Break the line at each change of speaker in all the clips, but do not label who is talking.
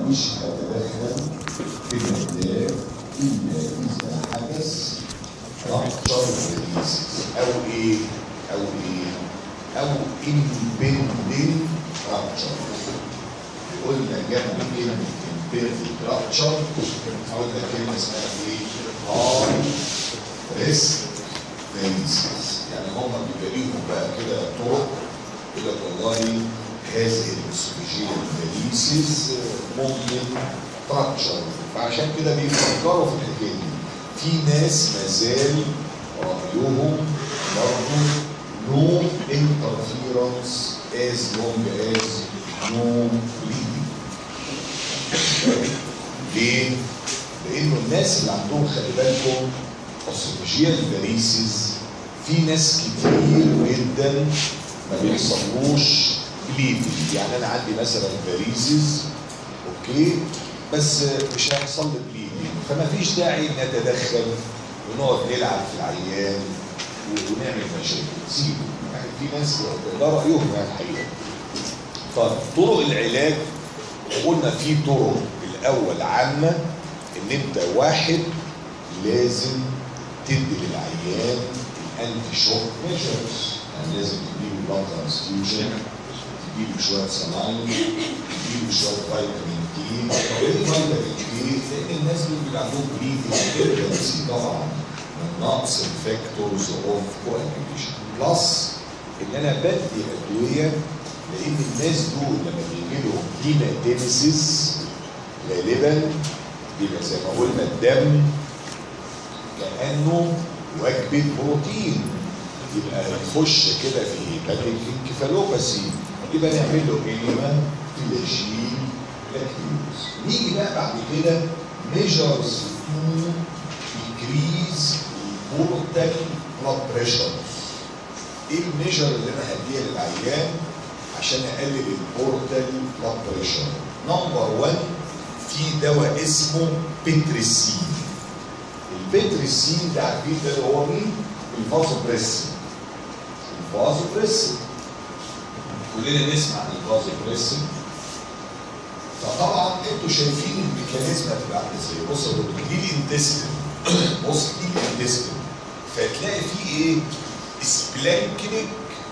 مش هتدخل في الأهداف إلا إذا حدث رابطر ريليسز أو إيه؟ أو إيه؟ أو independent rupture قلنا جنب كلمة independent rupture قلنا كلمة اسمها إيه؟ high risk ريليسز يعني هم بيبقى ليهم بقى كده طرق يقول لك والله هذه الاسوفيجيال ريليسز ممكن ترابشر فعشان كده بيفكروا في الحكايه دي في ناس ما زال رايهم برضه no interference as long as no bleeding ليه؟ لانه الناس اللي عندهم خلي بالكم اسوفيجيال فاريسز في ناس كتير جدا ما بيحصلوش بليدنج يعني انا عندي مثلا فاريسز اوكي بس مش هيحصل لي بليدنج فما فيش داعي نتدخل ونقعد نلعب في العيان ونعمل مشاكل سيبه يعني في ناس ده رايهم يعني الحقيقه طيب طرق العلاج قلنا في طرق الاول عامه ان انت واحد لازم تدي للعيان الانتي شوك ميجرز يعني لازم تديله بلاد ترانسفيوجن تديله شويه سلاين تديله شويه فيتامين دي طب ايه فيتامين دي؟ لان الناس دول بيبقى عندهم بريدنج طبعا من نقص الفاكتورز اوف كواجيوليشن بلس ان انا بدي ادويه لان الناس دول لما بيجي لهم هيماتيمسيس غالبا بيبقى زي ما قلنا الدم كانه وجبه بروتين يبقى يخش كده في هيباتيك انكفالوباسي يبقى نعمل له انيما فلاجين لاكتيوز نيجي بقى بعد كده ميجرز تو انكريز البورتال بلاد بريشر ايه الميجر اللي انا هديها للعيان عشان اقلل البورتال بلاد بريشر نمبر 1 في دواء اسمه بيتريسين البيتريسين ده عارفين ده اللي هو مين؟ الفازوبريسين الفازوبريسين كلنا نسمع عن الفازوبريسين فطبعا انتوا شايفين الميكانيزم هتبقى عامل ازاي بص يا دكتور دي الانتستين بص دي الانتستين فتلاقي فيه ايه؟ سبلانكنيك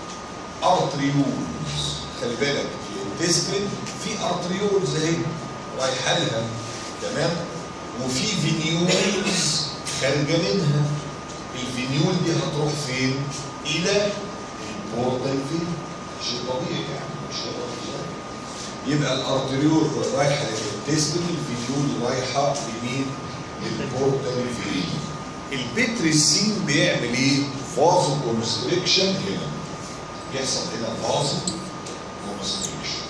ارتريولز خلي بالك الانتستين في ارتريولز اهي رايحه لها تمام وفي فينيولز خارجه منها الفينيول دي هتروح فين؟ الى البورتال فين؟ شيء طبيعي يعني مش طبيعي يبقى الارتريول رايحه للانتستين الفينيول رايحه لمين؟ للبورتال فين؟ البتريسين بيعمل ايه؟ فازو كونستريكشن هنا يحصل هنا فازو كونستريكشن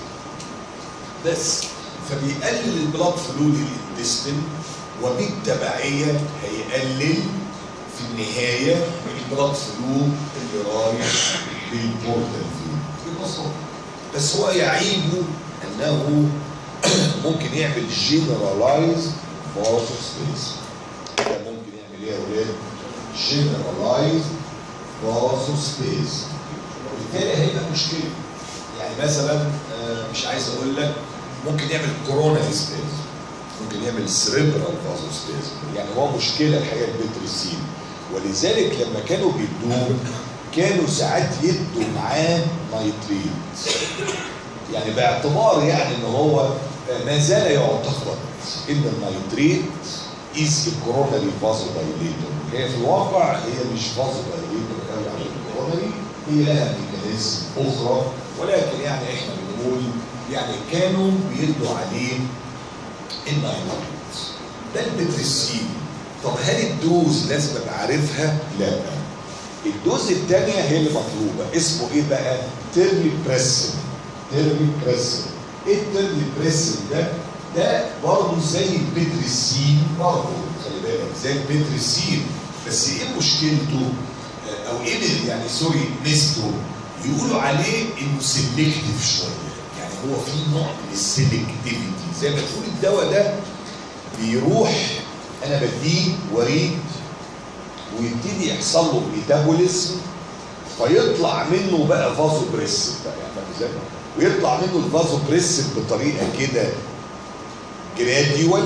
بس فبيقلل البلاد فلو للانتستين وبالتبعيه هيقلل في النهايه البلاد فلو اللي رايح للبورتال فين ببساطه بس هو يعيبه انه ممكن يعمل جنرالايز فازو سبيس ده ممكن يعمل ايه يا ولاد؟ جنرالايز فازو سبيس وبالتالي هيبقى مشكله يعني مثلا آه، مش عايز اقول لك ممكن يعمل كورونا سبيس ممكن يعمل سريبرال فازو سبيس يعني هو مشكله الحقيقه البتريسين ولذلك لما كانوا بيدوه كانوا ساعات يدوا معاه نايتريت يعني باعتبار يعني ان هو ما زال يعتقد ان النايتريت از الكوروناري فازو دايليتور هي في الواقع هي مش فازو دايليتور قوي على الكوروناري هي لها ميكانيزم اخرى ولكن يعني احنا بنقول يعني كانوا بيدوا عليه النايتريت ده البتريسين طب هل الدوز لازم ابقى عارفها؟ لا الدوز الثانيه هي اللي مطلوبه اسمه ايه بقى؟ تيرلي بريسن تيرلي بريسن ايه التيرلي بريسن ده؟ ده برضه زي البتريسين برضه خلي بالك زي البتريسين بس ايه مشكلته؟ آه، او ايه اللي- يعني سوري ميزته؟ يقولوا عليه انه سيلكتيف شويه يعني هو في نوع من السيلكتيفيتي زي ما تقول الدواء ده بيروح انا بديه وريد ويبتدي يحصل له ميتابوليزم فيطلع منه بقى فازو بريسن بقى يعني فاهم ازاي؟ ويطلع منه الفازو بريسن بطريقه كده جراديوال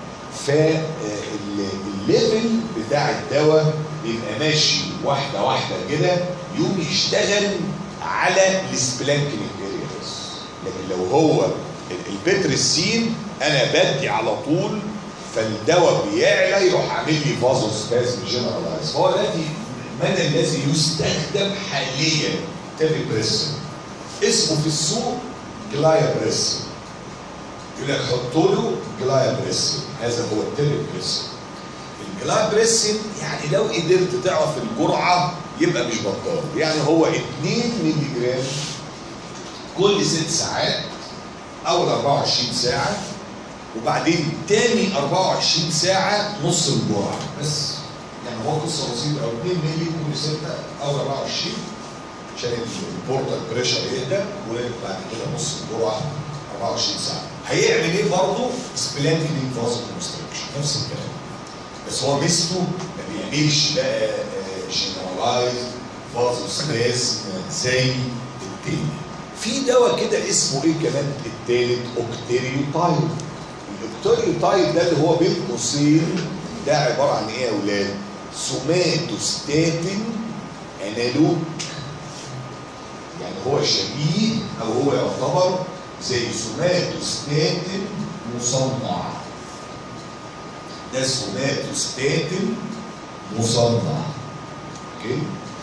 فالليفل بتاع الدواء بيبقى ماشي واحده واحده كده يقوم يشتغل على السبلانكينج اريا بس لكن لو هو البترسين انا بدي على طول فالدواء بيعلى يروح عامل لي فازو سبازم جنرالايز هو الذي من الذي يستخدم حاليا تيبيبريسين اسمه في السوق جلايابريسين يقول لك حطوا له جلايابريسين هذا هو التيبيبريسين الجلايابريسين يعني لو قدرت تعرف الجرعه يبقى مش بطال يعني هو 2 مللي جرام كل ست ساعات اول 24 ساعه وبعدين تاني 24 ساعه نص الجرعه بس يعني هو قصه بسيطه او 2 مللي كل سته اول 24 عشان البورتال بريشر يهدى وبعد كده نص الجرعه 24 ساعه هيعمل ايه برضه؟ سبلانكينج فازو كونستركشن نفس الكلام بس هو ميزته ما بيعملش بقى جنرالايز فازو سباس زي التاني في دواء كده اسمه ايه كمان التالت اوكتيريوتايب الاوكتيريوتايب ده اللي هو بين قوسين ده عباره عن ايه يا اولاد؟ سوماتوستاتين انالوج يعني هو شبيه او هو يعتبر زي سوماتوستاتين مصنع ده سوماتوستاتين مصنع اوكي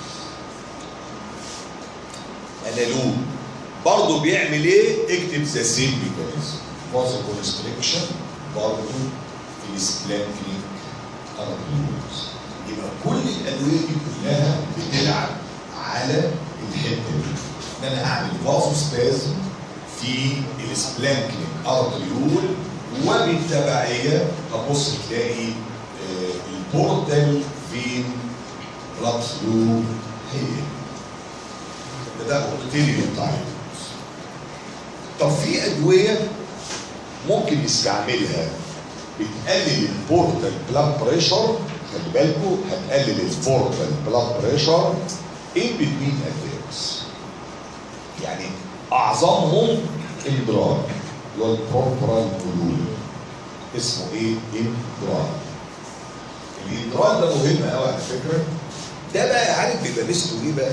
انالوج برضه بيعمل ايه؟ اكتب ذا سيم ميكانيزم فازو كونستريكشن برضه في السبلانكينج ارابيوز يبقى كل الادويه دي كلها بتلعب على الحته دي ان انا اعمل فازو سبازم في السبلانكينج ارتريول وبالتبعيه هتبص تلاقي آه، البورتال فين بلاد فلو هي ده اوكتيريو تايب طب في ادويه ممكن نستعملها بتقلل البورتال بلاد بريشر خلي بالكم هتقلل البورتال بلاد بريشر ان بتوين اتاكس يعني اعظمهم اندرال اللي هو البروبرال بلول اسمه ايه؟ اندرال الاندرال ده مهم قوي على فكره ده بقى عارف بيبقى ميزته ايه بقى؟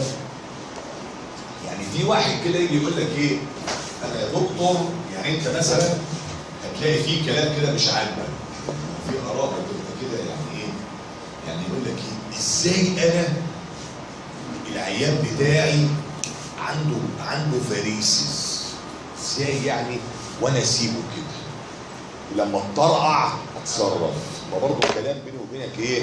يعني في واحد كده يجي يقول لك ايه؟ انا يا دكتور يعني انت مثلا هتلاقي فيه كلام كده مش عاجبك في اراء بتبقى كده يعني ايه؟ يعني يقول لك ايه؟ ازاي انا العيان بتاعي عنده عنده فاريسيس ازاي يعني وانا اسيبه كده ولما اتطرقع اتصرف ما برضه الكلام بيني وبينك ايه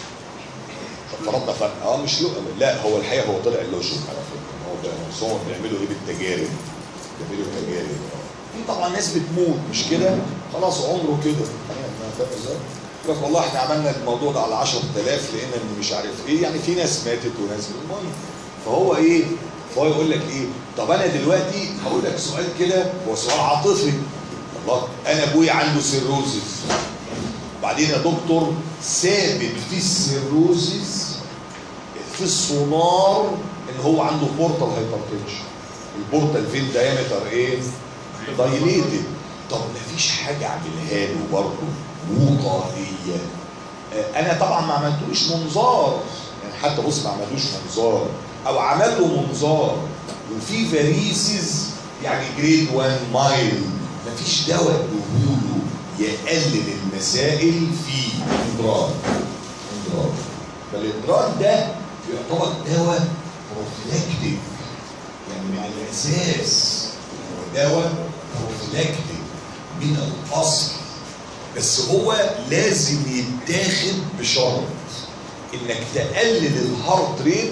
طب فرضنا فرق اه مش لو لا هو الحقيقه هو طلع اللوجيك على فكره هو بقى- بس هم بيعملوا ايه بالتجارب بيعملوا تجارب آه. في طبعا ناس بتموت مش كده خلاص عمره كده تمام ما فاهم ازاي يقول لك والله احنا عملنا الموضوع ده على 10000 لقينا ان مش عارف ايه يعني في ناس ماتت وناس المهم فهو ايه فهو يقول لك ايه طب انا دلوقتي هقول لك سؤال كده هو سؤال عاطفي الله انا ابويا عنده سيروزيس بعدين يا دكتور ثابت في السيروزيس في السونار ان هو عنده بورتال هايبرتنشن البورتال فين دايمتر ايه دايليتد طب مفيش حاجه اعملها له برضه وقائيه آه، انا طبعا ما عملتوش منظار يعني حتى بص ما عملوش منظار او عمل له منظار وفي فاريسز يعني جريد 1 مايل مفيش دواء ادوله يقلل المسائل في اندرار اندرار فالاندرار ده يعتبر دواء بروفيلاكتيك يعني من الاساس هو دواء بروفيلاكتيك من الاصل بس هو لازم يتاخد بشرط انك تقلل الهارت ريت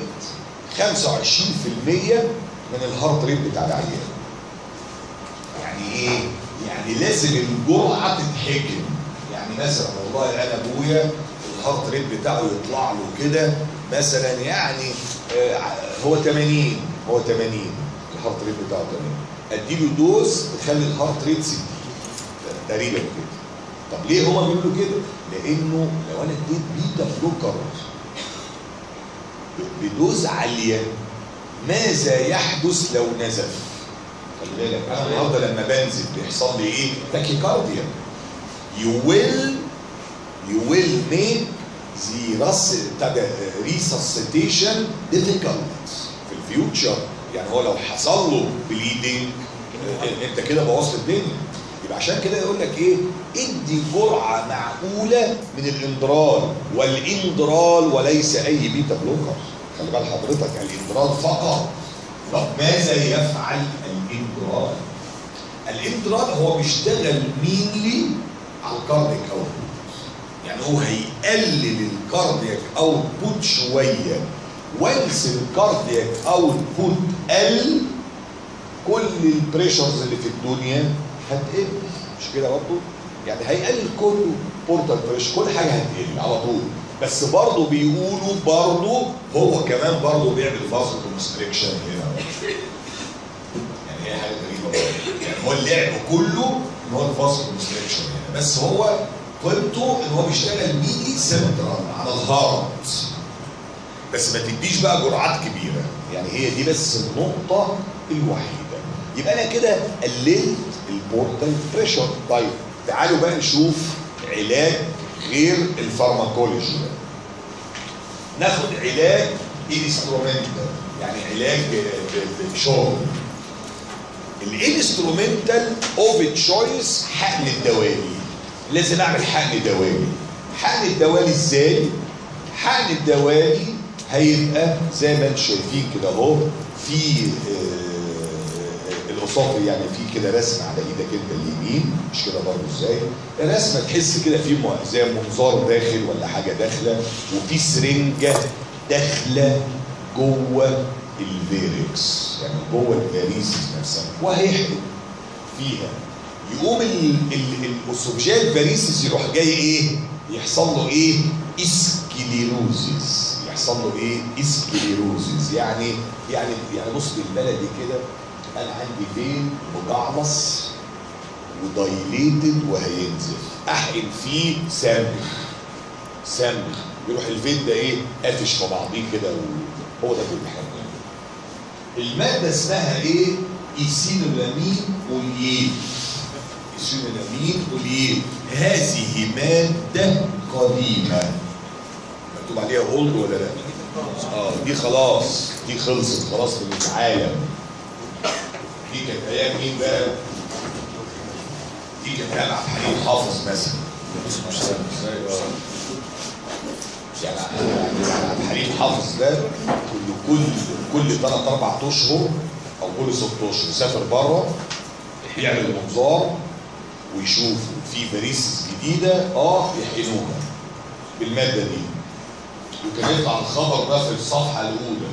25% من الهارت ريت بتاع العيان يعني ايه؟ يعني لازم الجرعه تتحكم يعني مثلا والله انا ابويا الهارت ريت بتاعه يطلع له كده مثلا يعني آه، هو 80 هو 80 الهارت ريت بتاعه 80 اديله دوز تخلي الهارت ريت 60 تقريبا كده طب ليه هما بيقولوا كده؟ لانه لو انا اديت بيتا بلوكر بدوز عاليه ماذا يحدث لو نزف؟ خلي بالك انا النهارده لما بنزل بيحصل لي ايه؟ تاكيكارديا you will you will make the رس بتاع ده resuscitation difficult في الفيوتشر يعني هو لو حصل له بليدنج انت كده بوظت الدنيا يبقى عشان كده يقول لك ايه ادي جرعه معقوله من الاندرال والاندرال وليس اي بيتا بلوكر خلي بال حضرتك الاندرال فقط طب ماذا يفعل الاندرال الاندرال هو بيشتغل مينلي على الكارديك اوتبوت يعني هو هيقلل الكاردياك اوتبوت شويه وانس الكاردياك اوتبوت قل كل البريشرز اللي في الدنيا هتقل مش كده برضه؟ يعني هيقلل كله بورتال بريشر كل حاجه هتقل على طول بس برضه بيقولوا برضه هو كمان برضه بيعمل فازو كونستريكشن هنا يعني هي حاجه غريبه برضه يعني هو اللعب كله ان هو الفازو كونستريكشن هنا بس هو قيمته ان هو بيشتغل ميلي سنترال على الهارت بس ما تديش بقى جرعات كبيره يعني هي دي بس النقطه الوحيده يبقى انا كده قللت البورتال بريشر طيب تعالوا بقى نشوف علاج غير الفارماكولوجي ده ناخد علاج انسترومنتال يعني علاج شغل الانسترومنتال اوف تشويس حقن الدوالي لازم اعمل حقن دوالي حقن الدوالي ازاي حقن الدوالي هيبقى زي ما انتم شايفين كده اهو في القصافي يعني في كده رسم على ايدك انت اليمين مش كده برضه ازاي رسمه تحس كده في زي منظار داخل ولا حاجه داخله وفي سرنجه داخله جوه الفيركس يعني جوه الفاريسز نفسها وهيحقن فيها يقوم الاسوفجيال فاريسز يروح جاي ايه يحصل له ايه اسكليروزيس يحصل له ايه اسكليروزيس يعني يعني يعني بص بالبلدي كده انا عندي فين مجعلص ودايليتد وهينزف احقن فيه سم سم يروح الفين ده ايه قافش في بعضيه كده وهو ده اللي بيحقن الماده اسمها ايه ايسينولامين اوليين ايسينولامين اوليين هذه ماده قديمه مكتوب عليها اولد ولا لا؟ اه دي خلاص دي خلصت خلاص من العالم دي كانت ايام مين بقى؟ دي كانت ايام عبد الحليم حافظ مثلا يعني عبد الحليم حافظ ده كل كل كل ثلاث اربع اشهر او كل ست اشهر يسافر بره يعمل منظار ويشوف في فاريسز جديده اه يحقنوها بالماده دي وكان يطلع الخبر ده في الصفحه الاولى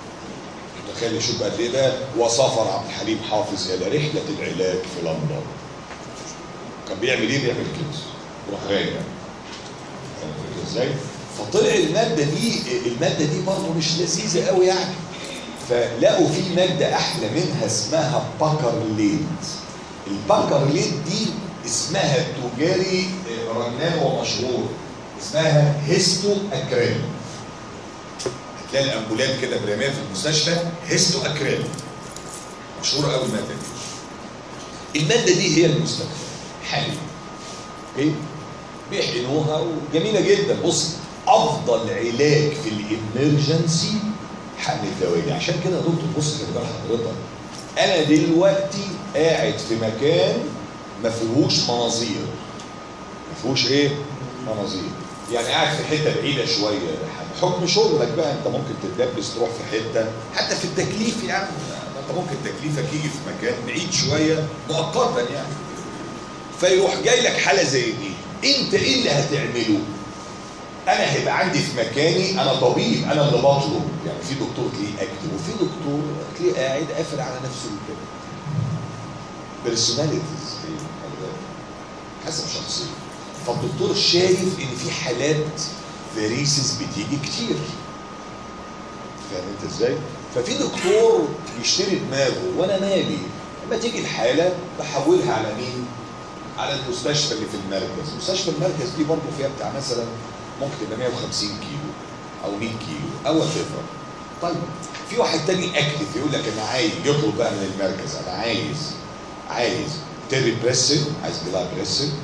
تخيل شوف قد ايه ده وسافر عبد الحليم حافظ الى رحله العلاج في لندن كان بيعمل ايه بيعمل كده يروح راجع ازاي فطلع الماده دي الماده دي برضه مش لذيذه قوي يعني فلقوا في ماده احلى منها اسمها باكرليت الباكرليت دي اسمها التجاري رنان ومشهور اسمها هيستو اكريل هتلاقي الامبولات كده برميها في المستشفى هيستو اكريل مشهوره قوي الماده دي الماده دي هي المستقبل حاليا اوكي بيحقنوها وجميله جدا بص افضل علاج في الامرجنسي حقن الدوالي عشان كده يا دكتور بص خلي بال حضرتك انا دلوقتي قاعد في مكان ما فيهوش مناظير ما فيهوش ايه مناظير يعني قاعد في حته بعيده شويه بحكم شغلك بقى انت ممكن تتدبس تروح في حته حتى في التكليف يعني انت ممكن تكليفك يجي في مكان بعيد شويه مؤقتا يعني فيروح جاي لك حاله زي دي انت ايه اللي هتعمله انا هيبقى عندي في مكاني انا طبيب انا اللي بطلب يعني في دكتور تلاقيه اكتب وفي دكتور تلاقيه قاعد قافل على نفسه كده بيرسوناليتيز حسب شخصيه فالدكتور شايف ان في حالات فاريسز بتيجي كتير فاهم انت ازاي؟ ففي دكتور بيشتري دماغه وانا مالي لما تيجي الحاله بحولها على مين؟ على المستشفى اللي في المركز، مستشفى المركز دي برضه فيها بتاع مثلا ممكن تبقى 150 كيلو او 100 كيلو او تفرق. طيب في واحد تاني اكتف يقول لك انا عايز يطلب بقى من المركز انا عايز عايز تيري بريسن عايز جلاي بريسن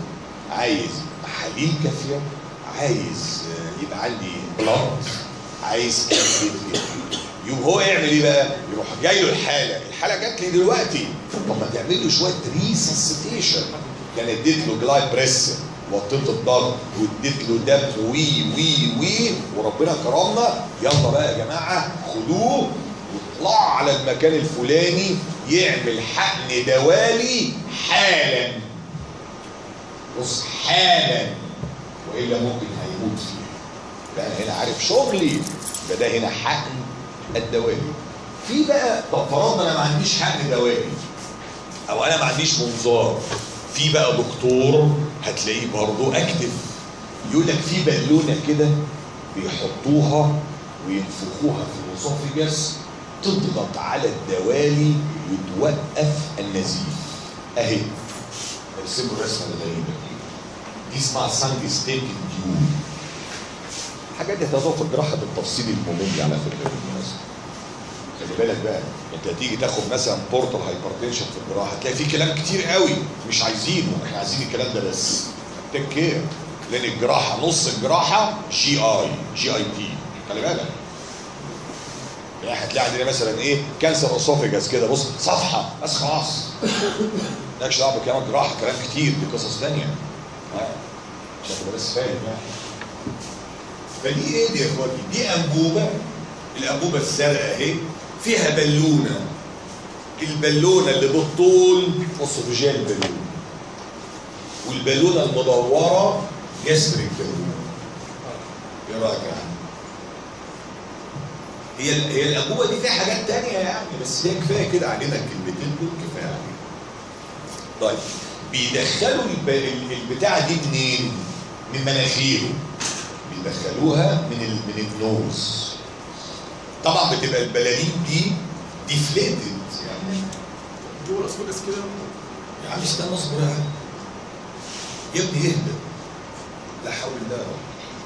عايز محاليل كافيه عايز آه، يبقى عندي بلاد عايز كافيه يقوم هو يعمل ايه بقى؟ يروح جاي له الحاله، الحاله جات لي دلوقتي طب ما تعمل له شويه ريسسيتيشن كان اديت له جلاي بريس وطيت الضغط واديت له دم وي وي وي وربنا كرمنا يلا بقى يا جماعه خدوه واطلعوا على المكان الفلاني يعمل حقن دوالي حالا بص حالا والا ممكن هيموت فيه يبقى انا هنا عارف شغلي يبقى ده هنا حقن الدوالي في بقى طب فرضنا انا ما عنديش حقن دوالي او انا ما عنديش منظار في بقى دكتور هتلاقيه برضه اكتف يقول لك في بالونه كده بيحطوها وينفخوها في الاسوفجس تضغط على الدوالي وتوقف النزيف اهي ارسموا الرسمه الغريبه دي دي اسمها سانج ستيك ديو الحاجات دي هتاخدها في الجراحه بالتفصيل الممل على فكره بالمناسبه خلي بالك بقى انت هتيجي تاخد مثلا بورتال هايبرتنشن في الجراحه هتلاقي في كلام كتير قوي مش عايزينه احنا عايزين الكلام ده بس تيك كير لان الجراحه نص الجراحه جي اي جي اي تي خلي بالك يعني هتلاقي عندنا مثلا ايه كانسر اسوفيجاس كده بص صفحه بس خلاص مالكش دعوه بكلام الجراحه كلام كتير دي قصص ثانيه ها عشان تبقى بس فاهم يعني فدي ايه دي يا اخواتي؟ دي انبوبه الانبوبه الزرقاء اهي فيها بالونه البالونه اللي بالطول اسوفيجيال بالونه والبالونه المدوره جسرك بالونه ايه رايك يا عم؟ هي هي الانبوبه دي فيها حاجات تانية يا عم بس هي كفايه كده علينا الكلمتين دول كفايه علينا. طيب بيدخلوا الب- البتاعه دي منين؟ من مناخيره بيدخلوها من ال... من النوز طبعا بتبقى البلالين دي ديفليتد يعني
جوه الاسفلس كده
يا عم استنى اصبر يا عم يا ابني اهدى لا حول الله يا رب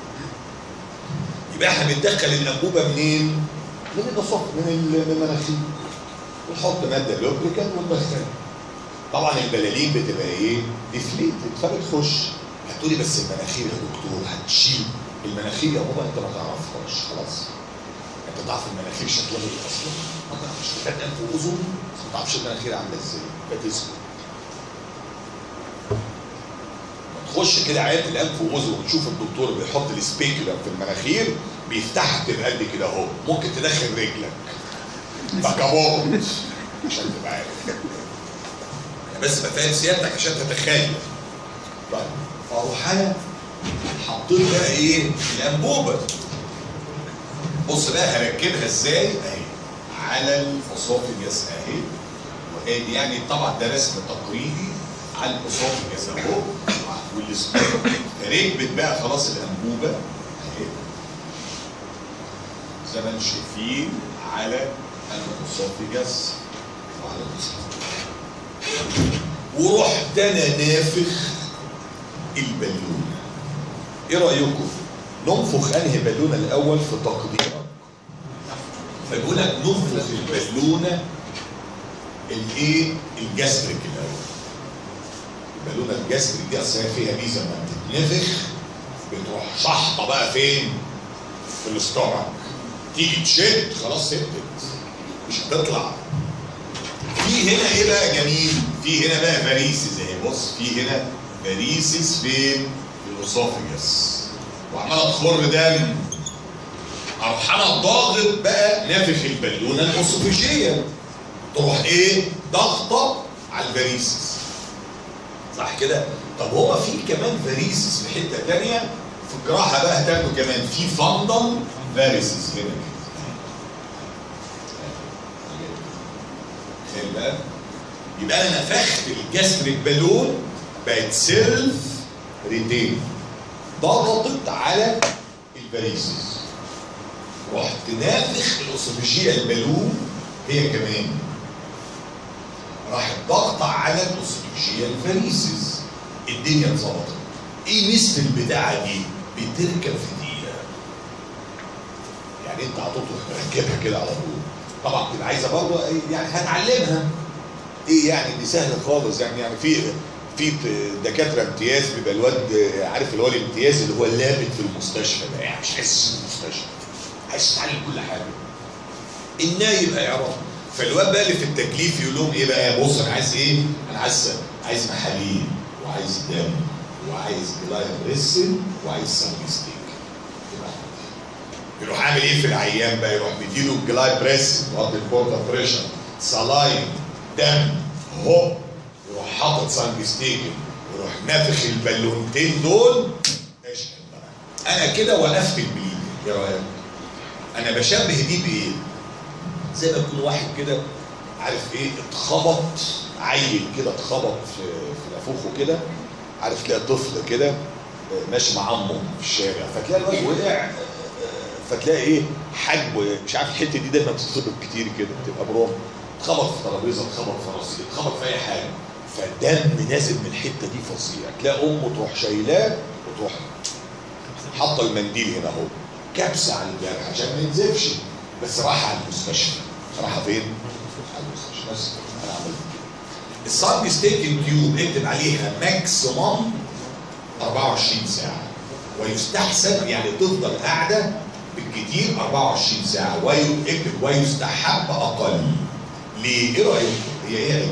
يبقى احنا بندخل الانبوبه منين؟ من النصف من ال- من المناخير ونحط ماده لوبريكانت وندخلها طبعا البلالين بتبقى ايه؟ ديفليتد فبتخش هتقولي بس المناخير يا دكتور هتشيل المناخير يا بابا انت ما تعرفهاش خلاص انت تعرف المناخير شكلها ايه اصلا؟ ما تعرفش كانت انف واذن بس ما تعرفش المناخير عامله ازاي فتسكت تخش كده عيادة الانف واذن وتشوف الدكتور بيحط السبيكولم في المناخير بيفتحها تبقى قد كده اهو ممكن تدخل رجلك بكابوت عشان تبقى عارف انا بس بفهم سيادتك عشان تتخيل طيب فاروح انا حطيت بقى ايه الانبوبه بص بقى هركبها ازاي اهي على الاسوفجس اهي وادي يعني طبعا ده رسم تقريبي على الاسوفجس اهو والسبيك ركبت بقى خلاص الانبوبه اهي زي ما انتم شايفين على الاسوفجس وعلى الاسوفجس ورحت انا نافخ البالونه ايه رايكم ننفخ انهي بالونه الاول في تقديرك فبيقول لك ننفخ البالونه الايه الجسرك الاول البالونه الجسرك دي اصل هي فيها ميزه لما بتتنفخ بتروح شحطه بقى فين في الاستومك تيجي تشد خلاص سبتت مش هتطلع في هنا ايه بقى جميل في هنا بقى فاريسز اهي بص في هنا فاريسز فين في الاسوفجس وعماله تخر دم اروح انا ضاغط بقى نافخ البالونه الاسوفيجيه تروح ايه ضغطه على الفاريسز صح كده طب هو في كمان فاريسز في حته تانية في الجراحه بقى هتاخدوا كمان في فندل فاريسز هنا تخيل بقى يبقى انا نفخت الجسر بالون بقت سيلف ريتين ضغطت على الفاريسز رحت نافخ الاسوفيجيه البالون هي كمان راحت ضغطة على الاسوفيجيه الفاريسز الدنيا اتظبطت ايه ميزه البتاعه دي بتركب في دقيقه يعني انت هتطلق ركبها كده على طول طبعا بتبقى عايزه برضه إيه يعني هتعلمها ايه يعني دي سهله خالص يعني يعني في في ت- دكاتره امتياز بيبقى الواد عارف اللي هو الامتياز اللي هو لابد في المستشفى بقى يعني مش عايز يسيب المستشفى عايز يتعلم كل حاجه النايب هيعرف فالواد بقى اللي في التكليف يقول لهم ايه بقى بص انا عايز ايه؟ انا عايز عايز محاليل وعايز دم وعايز جلايكريسين وعايز سانجستيك يروح عامل ايه في العيان بقى يروح مديله الجلايبريسين يوطي البورتا بريشر سلاين دم هوب يروح حاطط سانجستيك يروح نافخ البالونتين دول اشحن بقى انا كده وقفت البليد ايه رايك؟ انا بشبه دي بايه؟ زي ما يكون واحد كده عارف ايه اتخبط عيل كده اتخبط في في نافوخه كده عارف تلاقي طفل كده آه، ماشي مع عمه في الشارع فتلاقي الواد وقع آه، آه، فتلاقي ايه حجمه مش عارف الحته دي دايما بتتخبط كتير كده بتبقى بروم اتخبط في ترابيزه اتخبط في راسي اتخبط في اي حاجه فالدم نازل من الحته دي فظيع تلاقي امه تروح شايلاه وتروح حاطه المنديل هنا اهو كبسه على الجرح عشان ما ينزفش بس راح على المستشفى راح فين؟ على المستشفى بس انا عملت كده السانج ستيكن تيوب اكتب عليها ماكسيموم 24 ساعه ويستحسن يعني تفضل قاعده بالكتير 24 ساعه ويكتب ويستحب اقل ليه؟ ايه رايكم؟ هي ايه عيبها؟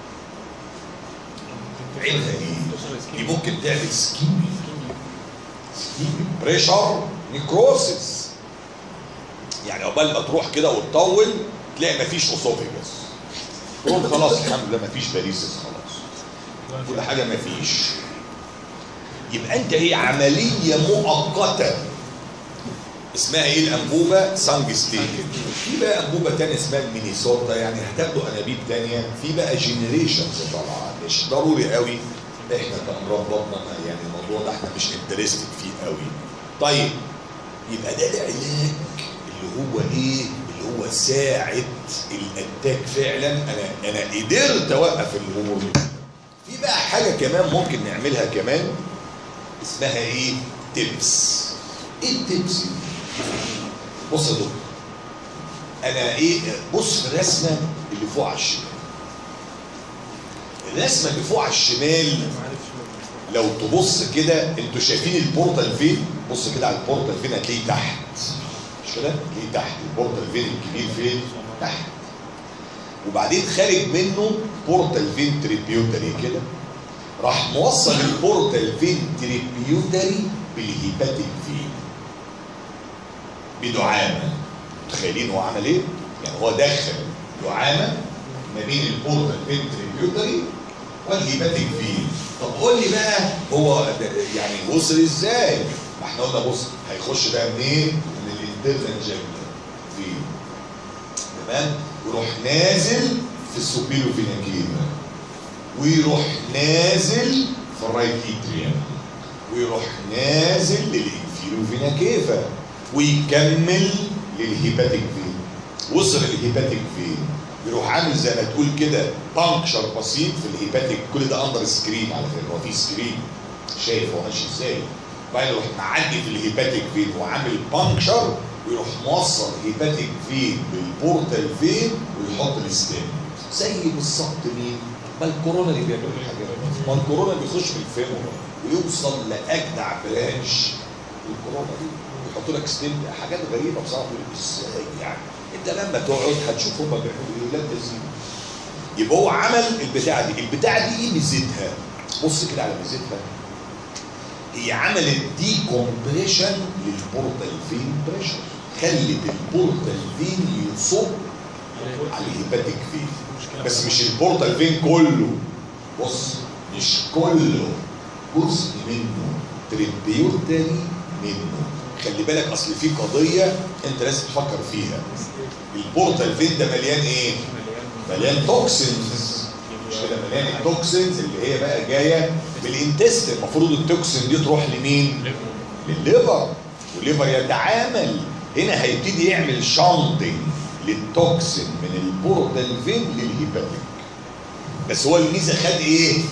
عيبها ايه؟ دي ممكن تعمل سكيمي سكيمي بريشر نيكروسيس يعني عقبال ما تروح كده وتطول تلاقي مفيش اسوفيجس تقول خلاص الحمد لله مفيش باريسس خلاص كل حاجه مفيش يبقى انت ايه عمليه مؤقته اسمها ايه الانبوبه سانج ستيك في بقى انبوبه تانية اسمها المينيسوتا يعني هتاخدوا انابيب تانية في بقى جينيريشنز طالعه مش ضروري قوي احنا كامراض بطنه يعني الموضوع ده احنا مش انترستد فيه قوي طيب يبقى ده العلاج اللي هو ايه اللي هو ساعد الاتاك فعلا انا انا قدرت اوقف الامور دي في بقى حاجه كمان ممكن نعملها كمان اسمها ايه تبس ايه التبس دي بص يا دكتور انا ايه بص في الرسمه اللي فوق على الشمال الرسمه اللي فوق على الشمال لو تبص كده انتوا شايفين البورتال فين بص كده على البورتال فين هتلاقيه تحت مش كده هتلاقيه تحت البورتال فين الكبير فين تحت وبعدين خارج منه بورتال فين تريبيوتري كده راح موصل البورتال فين تريبيوتري بالهيباتيك فين بدعامه متخيلين هو عمل ايه؟ يعني هو دخل دعامه ما بين البورتال فين تريبيوتري والهيباتيك فين طب قول لي بقى هو ده يعني وصل ازاي؟ ما احنا قلنا بص هيخش بقى منين؟ من الانترنال جاكولار فين تمام؟ ويروح نازل في السوبيلو فيناكيما ويروح نازل في الرايت اتريوم ويروح نازل للانفيرو فينا كيفا ويكمل للهيباتيك فين وصل الهيباتيك فين يروح عامل زي ما تقول كده بانكشر بسيط في الهيباتيك كل ده اندر سكرين على فكره هو في سكرين شايف هو ماشي ازاي بعدين يروح معدي في الهيباتيك فين وعامل بانكشر ويروح موصل هيباتيك فين بالبورتال فين ويحط الستين زي بالظبط مين؟ ما الكورونا اللي بيعملوا الحاجات دي ما الكورونا بيخش في الفيمور ويوصل لاجدع برانش الكورونا دي يحطوا لك ستين حاجات غريبه بصراحه تقول ازاي يعني انت لما تقعد هتشوف هم بيعملوا ايه لا تزيد يبقى هو عمل البتاعه دي البتاعه دي ايه ميزتها بص كده على ميزتها هي عملت دي كومبريشن للبورتال فين بريشر خلت البورتال فين يصب على الهيباتيك فين بس مش البورتال فين كله بص مش كله جزء منه تريبيوتري منه خلي بالك اصل في قضيه انت لازم تفكر فيها البورتال فين ده مليان ايه؟ مليان توكسينز مش كده مليان التوكسينز اللي هي بقى جايه بالانتستين المفروض التوكسين دي تروح لمين؟ للليفر والليفر يتعامل هنا هيبتدي يعمل شانتنج للتوكسين من البورتال فين للهيباتيك بس هو الميزه خد ايه؟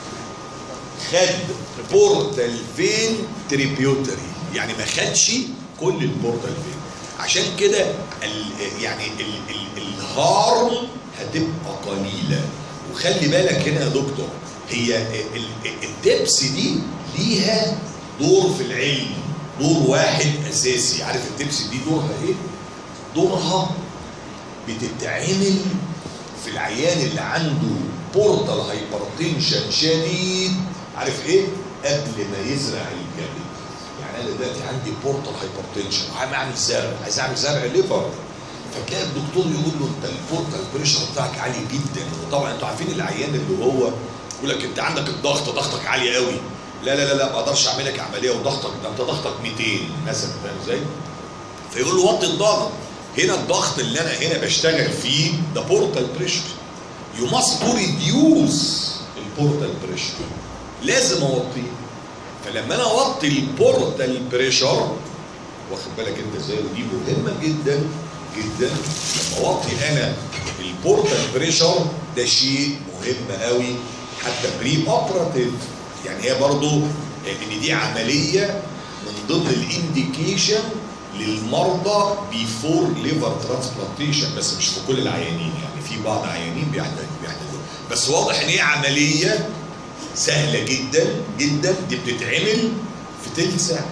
خد بورتال فين تريبيوتري يعني ما خدش كل البورتال فين عشان كده ال يعني ال ال الهارم هتبقى قليله وخلي بالك هنا يا دكتور هي ال- ال- التبس دي ليها دور في العلم دور واحد اساسي عارف التبس دي دورها ايه دورها بتتعمل في العيان اللي عنده بورتال هايبرتنشن شديد عارف ايه قبل ما يزرع الكبد يعني انا دلوقتي عندي بورتال هايبرتنشن عايز اعمل زرع عايز اعمل زرع ليفر فتلاقي الدكتور يقول له انت البورتال بريشر بتاعك عالي جدا وطبعا انتوا عارفين العيان اللي هو يقول لك انت عندك الضغط ضغطك عالي قوي لا لا لا لا ما اقدرش اعمل لك عمليه وضغطك ده انت ضغطك 200 مثلا فاهم ازاي؟ فيقول له وطي الضغط هنا الضغط اللي انا هنا بشتغل فيه ده بورتال بريشر يو ماست تو ريديوس البورتال بريشر لازم اوطيه فلما انا اوطي البورتال بريشر واخد بالك انت ازاي ودي مهمه جدا جدا لما اوطي انا البورتال بريشر ده شيء مهم قوي حتى بري اوبراتيف يعني هي برضو ان دي عمليه من ضمن الانديكيشن للمرضى بيفور ليفر ترانسبلانتيشن بس مش في كل العيانين يعني في بعض عيانين بيحتاجوا بيحتاجوا بس واضح ان هي عمليه سهله جدا جدا دي بتتعمل في تلت ساعه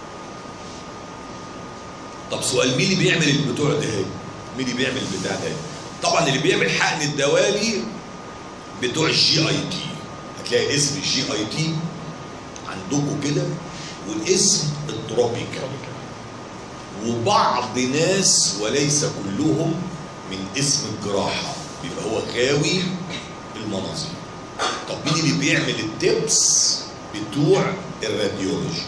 طب سؤال مين اللي بيعمل البتوع ده مين اللي بيعمل البتاع ده طبعا اللي بيعمل حقن الدوالي بتوع الجي اي تي هتلاقي اسم الجي اي تي عندكم كده والاسم التروبيكال وبعض ناس وليس كلهم من اسم الجراحة بيبقى هو غاوي المناظير طب مين اللي بيعمل التبس بتوع الراديولوجي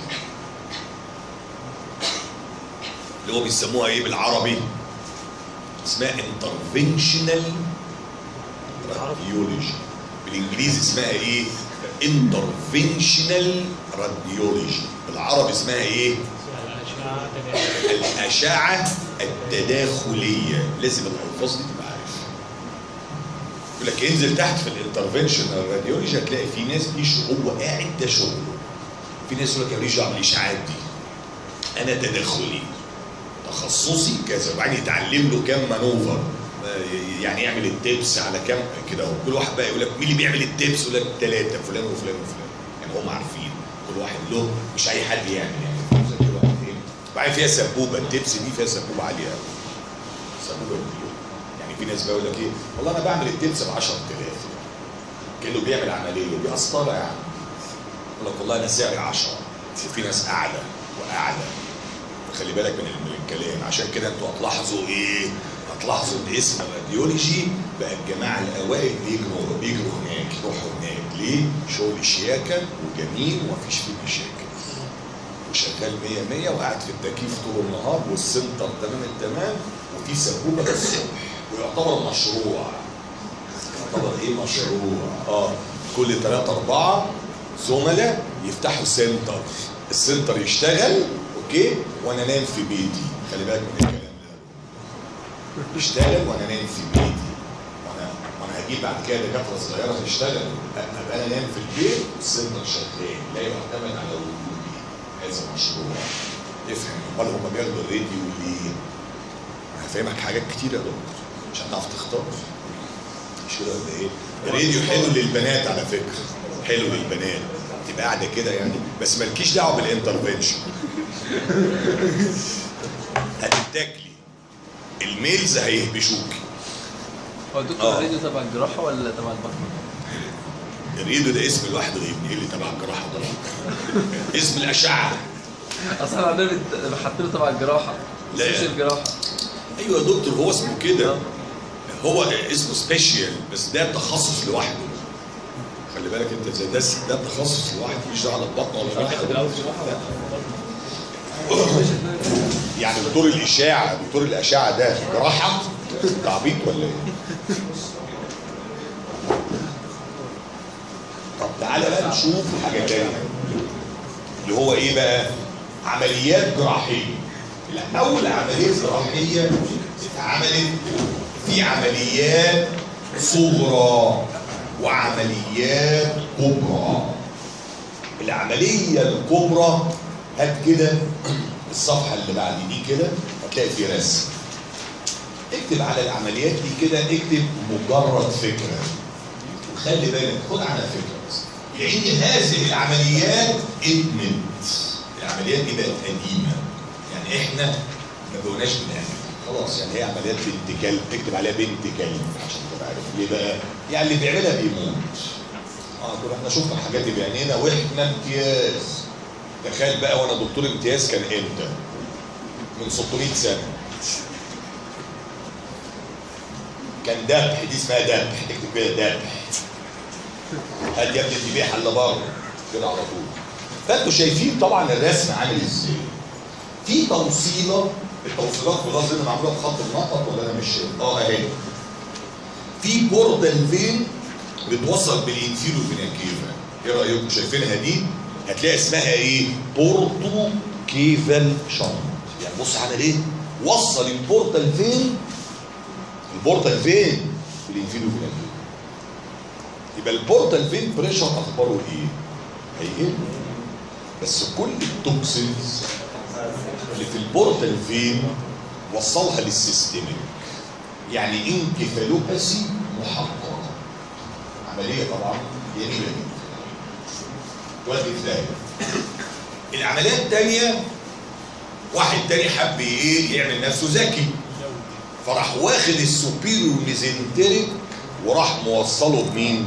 اللي هو بيسموها ايه بالعربي اسمها انترفنشنال راديولوجي بالانجليزي اسمها ايه انترفنشنال راديولوجي بالعربي اسمها ايه الأشعة التداخلية لازم الألفاظ دي تبقى عارفها يقول لك انزل تحت في الانترفنشنال راديولوجي هتلاقي في ناس دي ش- هو قاعد ده شغله في ناس يقول لك ماليش دعوه بالاشاعات دي انا تداخلي تخصصي كذا وبعدين يتعلم له كام مانوفر آه، يعني يعمل التبس على كام كده وكل واحد بقى يقول لك مين اللي بيعمل التبس يقول لك ثلاثه فلان وفلان وفلان يعني هم عارفين كل واحد له مش اي حد يعمل يعني زي كل واحد ايه وبعدين فيها سبوبه التبس دي فيها سبوبه عاليه قوي سبوبه كبيره يعني في ناس بيقول لك ايه والله انا بعمل التبس ب 10000 كانه بيعمل عمليه دي قسطره يعني يقول لك والله انا سعري 10 في ناس اعلى واعلى خلي بالك من من الكلام عشان كده انتوا هتلاحظوا ايه؟ هتلاحظوا ان اسم الراديولوجي بقى الجماعه الاوائل بيجروا بيجروا هناك يروحوا هناك ليه؟ شغل شياكه وجميل ومفيش فيه مشاكل وشغال 100 100 وقاعد في التكييف طول النهار والسنتر تمام التمام وفي سبوبه الصبح ويعتبر مشروع يعتبر ايه مشروع اه كل ثلاثة أربعة زملاء يفتحوا سنتر السنتر يشتغل اوكي وانا نايم في بيتي خلي بالك من الكلام ده يشتغل وانا نايم في بيتي وانا وانا هجيب بعد كده دكاتره صغيره تشتغل ابقى انا نايم في البيت والسنتر شغال لا يعتمد على وجودي هذا مشروع افهم امال هم بياخدوا الراديو ليه؟ انا هفهمك حاجات كتير يا دكتور عشان تعرف تختار مش كده ولا ايه؟ الراديو حلو للبنات على فكره حلو للبنات تبقى قاعده كده يعني بس مالكيش دعوه بالانترفنشن هتتاكلي الميلز هيهبشوكي
هو الدكتور
آه.
الراديو تبع الجراحه ولا تبع البطنه؟
الراديو ده اسم لوحده يا ابني ايه اللي تبع الجراحه ده اسم الاشعه
اصلا عندنا بت- حاطينه تبع الجراحه
لا.
مش الجراحه
ايوه يا دكتور هو اسمه كده هو اسمه سبيشال بس ده تخصص لوحده خلي بالك انت زي ده ده تخصص لوحده مش دعوه بالبطن ولا جراحه يعني دكتور الاشاعه دكتور الاشعه ده جراحه تعبيط ولا ايه؟ طب تعالى بقى نشوف حاجه تانية اللي هو ايه بقى؟ عمليات جراحيه لا اول عمليه جراحيه اتعملت في عمليات صغرى وعمليات كبرى العمليه الكبرى هات كده الصفحه اللي بعد دي كده هتلاقي في رسم اكتب على العمليات دي كده اكتب مجرد فكره خلي بالك خد عنها فكره بس يعني هذه العمليات ادمت العمليات دي بقت قديمه يعني احنا ما بقوناش بنعمل خلاص يعني هي عمليات بنت كلب تكتب عليها بنت كلب عشان تبقى عارف ليه بقى؟ يعني اللي بيعملها بيموت اه كنا احنا شفنا الحاجات دي بعينينا واحنا امتياز تخيل بقى وانا دكتور امتياز كان امتى؟ من 600 سنه كان ذبح دي اسمها ذبح تكتب كده ذبح هات يا ابني الذبيحه اللي بره كده على طول فانتوا شايفين طبعا الرسم عامل ازاي في توصيله التوصيلات كلها زي ما معموله بخط النقط ولا انا مش شايف اه اهي في بوردال فين بتوصل بالانفيرو فيناكيفا ايه رايكم شايفينها دي هتلاقي اسمها ايه بورتو كيفال شنط يعني بص عمل ايه وصل البورتال فين البورتال فين بالانفيرو فيناكيفا يبقى البورتال فين بريشر اخباره ايه هيقل بس كل التوكسينز اللي في البورتال فين وصلها للسيستميك يعني انكفالوباسي محققه عمليه طبعا جميله جدا تودي في داهيه العمليه الثانيه واحد تاني حب ايه يعمل نفسه ذكي فراح واخد السوبيريور ميزنتريك وراح موصله بمين؟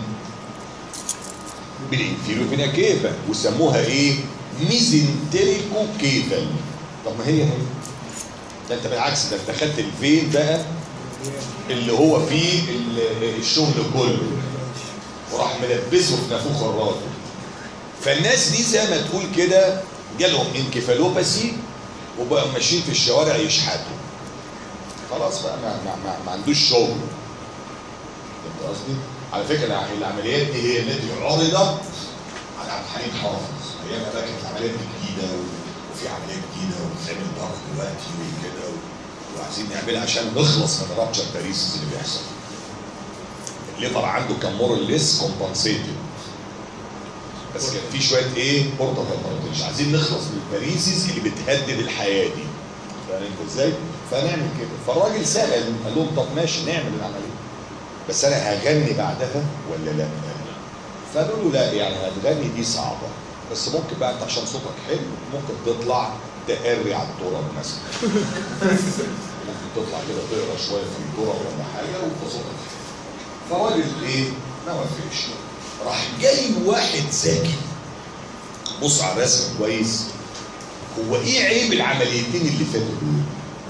بالانفيريور فينا كيفا وسموها ايه؟ ميزنتريكو كيفال طب ما هي هي ده انت بالعكس ده انت خدت الفين بقى اللي هو فيه ال- الشغل كله وراح ملبسه في نافوخ الراجل فالناس دي زي ما تقول كده جالهم انكفالوباسي وبقوا ماشيين في الشوارع يشحتوا خلاص بقى ما, ما, ما, ما عندوش شغل فهمت قصدي؟ على فكره الع- العمليات دي هي التي عرضت على عبد الحليم حافظ ايام ما كانت العمليات دي جديده و- وفي عمليات جديده وبتتعمل بره دلوقتي وكده و- وعايزين نعملها عشان نخلص من رابتشر باريسز اللي بيحصل الليفر عنده كان مور ليس كومبنسيتد بس كان في شويه ايه بورتال هايبرتنشن عايزين نخلص من الباريسز اللي بتهدد الحياه دي فاهم انت ازاي؟ فنعمل كده فالراجل سال قال لهم طب ماشي نعمل العمليه بس انا هغني بعدها ولا لا؟ فقالوا له لا يعني هتغني دي صعبه بس ممكن بقى انت عشان صوتك حلو ممكن تطلع تقري على التراب مثلا ممكن تطلع كده تقرا شويه في التراب ولا حاجه وانت صوتك حلو فالراجل ايه؟ ما وافقش راح جاي واحد ذكي بص على الرسم كويس هو ايه عيب العمليتين اللي فاتوا دول؟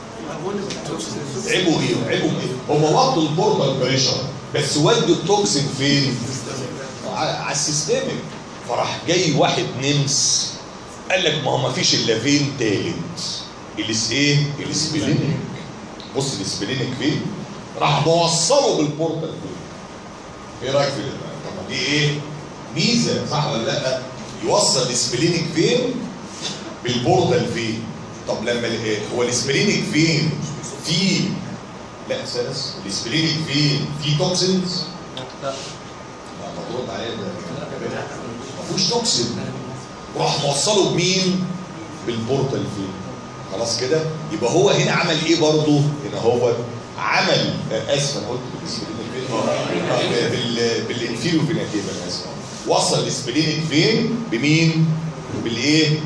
عيبوا ايه؟ عيبوا ايه؟ هم وطوا البورتال بريشر بس ودوا التوكسين فين؟ على على السيستمك فراح جاي واحد نمس قال لك ما هو ما فيش الا فين تالت الاس ايه؟ الاسبلينيك بص الاسبلينيك فين؟ راح موصله بالبورتال فين ايه رايك في ده؟ طب ما دي ايه؟ ميزه صح ولا لا؟ يوصل الاسبلينيك فين بالبورتال فين طب لما ال- هو الاسبلينيك فين فيه لا اساس الاسبلينيك فين فيه توكسينز
لا
لا مضغوط عليه ده ما فيهوش توكسين وراح موصله بمين؟ بالبورتال فين خلاص كده يبقى هو هنا عمل ايه برضه؟ هنا هو عمل آه، اسف انا قلت بالاسبلينيك فين آه، آه، بال بالانفيريو فيناتيف انا اسف وصل الاسبلينيك فين بمين؟ بالايه؟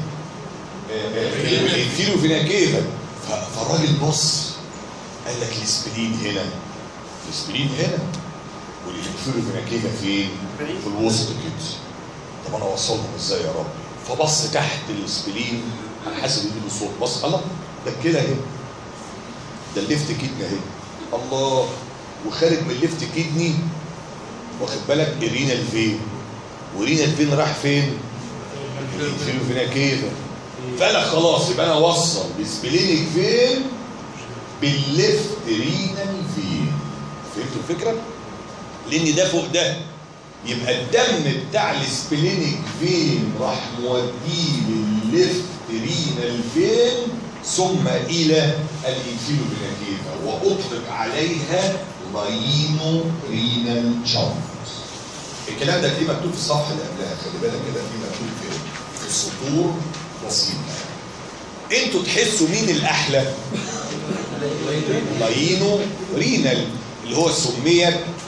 بالانفيريو فيناكيفا فالراجل بص قال لك الاسبلين هنا الاسبلين هنا والانفيريو فيناكيفا فين؟ في الوسط كده طب انا اوصلهم ازاي يا رب؟ فبص تحت الاسبلين على حسب ايده الصوت بص الله ده كده اهي ده الليفت كيدني اهي الله وخارج من الليفت كيدني واخد بالك الرينال فين ورينال فين راح فين؟ الانفيريو فيناكيفا فانا خلاص يبقى انا اوصل السبلينيك فين بالليفت رينال فين فهمتوا الفكره؟ لان ده فوق ده يبقى الدم بتاع السبلينيك فين راح موديه للليفت رينال فين ثم الى الانفيرو فيناكيفا واطلق عليها لاينو رينال شنط الكلام ده تلاقيه مكتوب في الصفحه اللي قبلها خلي بالك كده في مكتوب في في السطور بسيطه انتوا تحسوا مين الاحلى؟ لاينو رينال اللي هو سميت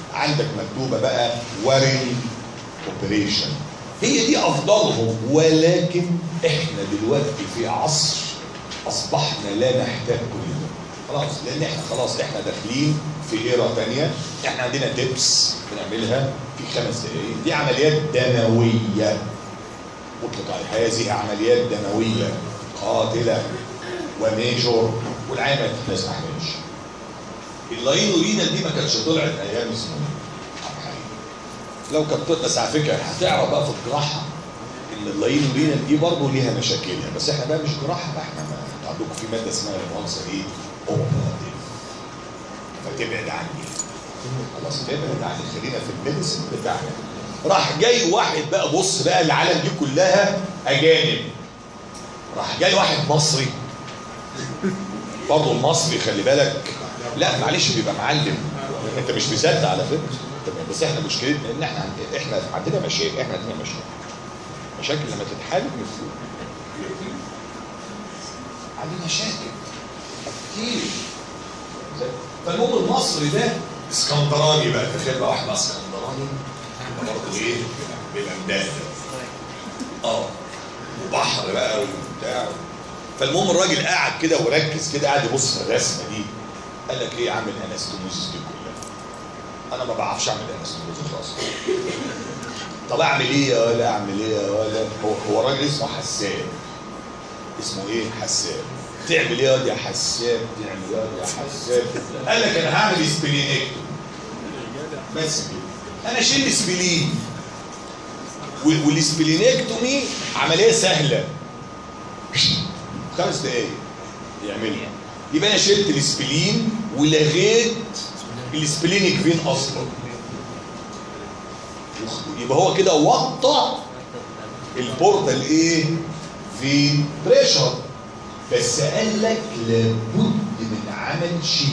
عندك مكتوبه بقى وارين اوبريشن هي دي افضلهم ولكن احنا دلوقتي في عصر اصبحنا لا نحتاج كل ده خلاص لان احنا خلاص احنا داخلين في ايرا تانية احنا عندنا تيبس بنعملها في خمس دقائق دي عمليات دمويه اطلق عليها هذه عمليات دمويه قاتله وميجور والعين ما تستحملش اللاينو رينال دي ما كانتش طلعت ايام اسمه عبد الحليم لو كانت طلعت بس على فكره هتعرف بقى في الجراحه ان اللاينو رينال دي برضه ليها مشاكلها بس احنا بقى مش جراحه بقى احنا ما- انتوا عندكم في ماده اسمها المؤاخذه ايه؟ اوبراتيف فتبعد عني خلاص تبعد عني خلينا في الميديسن بتاعنا راح جاي واحد بقى بص بقى العالم دي كلها اجانب راح جاي واحد مصري برضه المصري خلي بالك لا معلش بيبقى معلم انت مش مصدق على فكره تمام بس احنا مشكلتنا ان احنا عند- احنا عندنا مشاكل احنا عندنا مشاكل مشاكل لما تتحل بنفوق عندنا مشاكل كتير فالمهم المصري ده اسكندراني بقى تخيل بقى واحد اسكندراني برضه ايه بيبقى مدلل اه وبحر بقى وبتاع فالمهم الراجل قاعد كده وركز كده قاعد يبص في الرسمه دي قال لك ايه عامل انستوموزيس دي كلها انا ما بعرفش اعمل انستوموزيس اصلا طب اعمل ايه يا ولا اعمل ايه يا ولا هو هو راجل اسمه حسان اسمه ايه حسان تعمل ايه يا واد يا حسان تعمل ايه يا واد يا حسان قال لك انا هعمل سبلينكتوم بس كده انا شيل سبلين وال- والسبلينكتومي عمليه سهله خمس دقايق يعملها يبقى انا شلت السبلين ولغيت السبلينيك فين اصلا يبقى هو كده وطى البورتال ايه في بريشر بس قال لك لابد من عمل شيء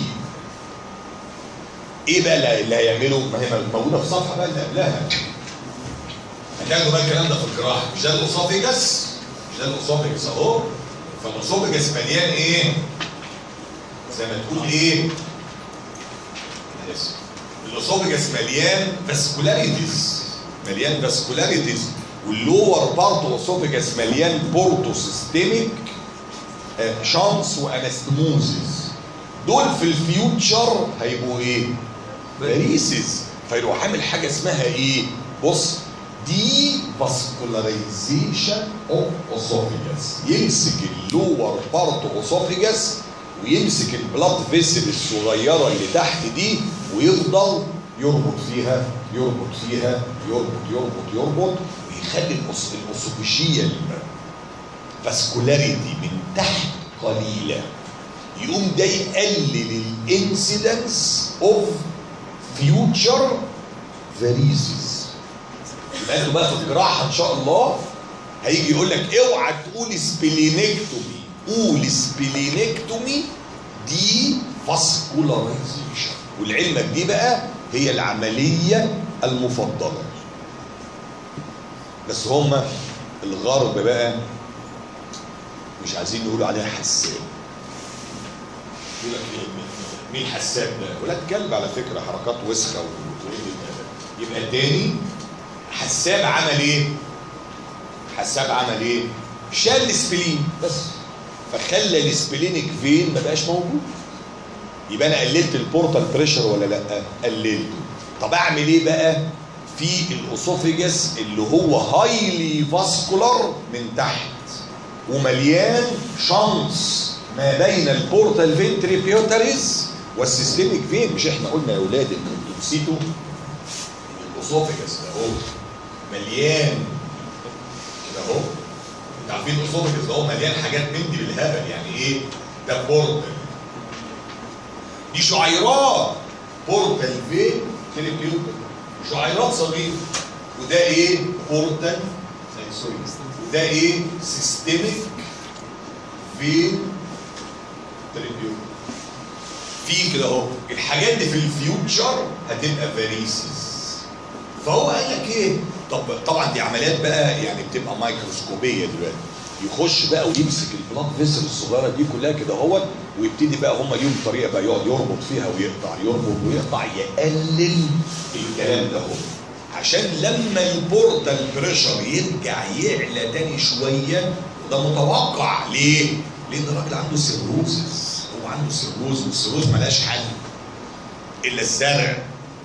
ايه بقى اللي- اللي هيعمله ما هي موجوده في الصفحه بقى اللي قبلها هتاخدوا بقى الكلام ده في الجراحه مش ده الاسوفيجاس مش ده الاسوفيجاس اهو فالاسوفيجاس مليان ايه زي ما تقول ايه أنا آسف. الاسوفيجاس مليان فاسكولاريتيز مليان فاسكولاريتيز واللور بارت اسوفيجاس مليان بورتو سيستميك شانس وانستموزيس دول في الفيوتشر هيبقوا ايه؟ فاريسز فيروح عامل حاجه اسمها ايه؟ بص دي فاسكولاريزيشن اوف اسوفيجاس يمسك اللور بارت اسوفيجاس ويمسك البلاد فيسل الصغيره اللي تحت دي ويفضل يربط فيها يربط فيها يربط يربط يربط ويخلي الأس- الاسوفيجيه فاسكولاريتي من تحت قليله يقوم ده يقلل الانسيدنس اوف فيوتشر فاريسز يبقى انتوا بقى في الجراحه ان شاء الله هيجي يقول لك اوعى تقول سبلينكتومي قول سبلينكتومي دي فاسكولارايزيشن والعلمك دي بقى هي العمليه المفضله بس هم الغرب بقى مش عايزين يقولوا عليها حساب يقول لك إيه، مين- مين حساب ده؟ ولاد كلب على فكره حركات وسخه وتقول يبقى التاني حساب عمل ايه؟ حساب عمل ايه؟ شال السبلين بس فخلى السبلينيك فين ما بقاش موجود يبقى انا قللت البورتال بريشر ولا لا؟ قللته طب اعمل ايه بقى؟ في الاسوفيجاس اللي هو هايلي فاسكولار من تحت ومليان شانس ما بين البورتال فينتريبيوتريز والسيستميك فين مش احنا قلنا يا اولاد ان نسيتوا الاسوفيجاس ده اهو مليان كده اهو انتوا عارفين الاسوفيجاس ده هو مليان حاجات من دي بالهبل يعني ايه ده بورتال دي شعيرات بورتال فين تريبيوتر شعيرات صغيره وده ايه بورتال سوري وده ايه سيستميك فين تريبيوتر في كده اهو الحاجات دي في الفيوتشر هتبقى فاريسز فهو قال لك ايه طب طبعا دي عمليات بقى يعني بتبقى مايكروسكوبيه دلوقتي يخش بقى ويمسك البلاد فيسل الصغيره دي كلها كده اهوت ويبتدي بقى هم ليهم طريقه بقى يقعد يربط فيها ويقطع يربط ويقطع يقلل الكلام ده هو عشان لما البورتال بريشر يرجع يعلى تاني شويه ده متوقع ليه؟ لان الراجل عنده سيروزز هو عنده سيروز والسيروز ملهاش حل الا الزرع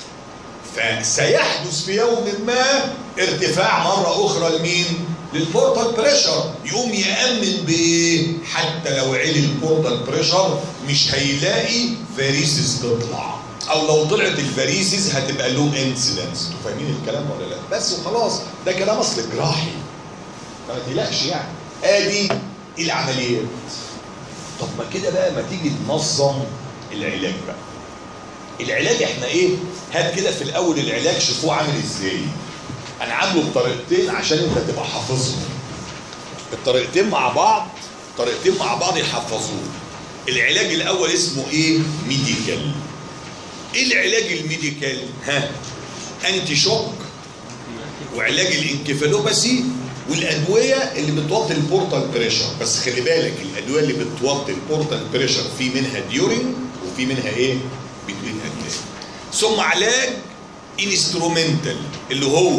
فسيحدث في يوم ما ارتفاع مرة أخرى لمين؟ للبورتال بريشر يقوم يأمن بإيه؟ حتى لو عالي البورتال بريشر مش هيلاقي فاريسز تطلع أو لو طلعت الفاريسز هتبقى لو انسيدنس انتوا فاهمين الكلام ولا لا؟ بس وخلاص ده كلام أصل جراحي فما تقلقش يعني آدي العمليات طب ما كده بقى ما تيجي ننظم العلاج بقى العلاج احنا ايه هات كده في الاول العلاج شوفوه عامل ازاي انا عامله بطريقتين عشان انت تبقى حافظهم الطريقتين مع بعض طريقتين مع بعض يحفظوه العلاج الاول اسمه ايه ميديكال ايه العلاج الميديكال ها انتي شوك وعلاج الانكفالوباسي والادويه اللي بتوطي البورتال بريشر بس خلي بالك الادويه اللي بتوطي البورتال بريشر في منها ديورنج وفي منها ايه بتوين اتاك ثم علاج انسترومنتال اللي هو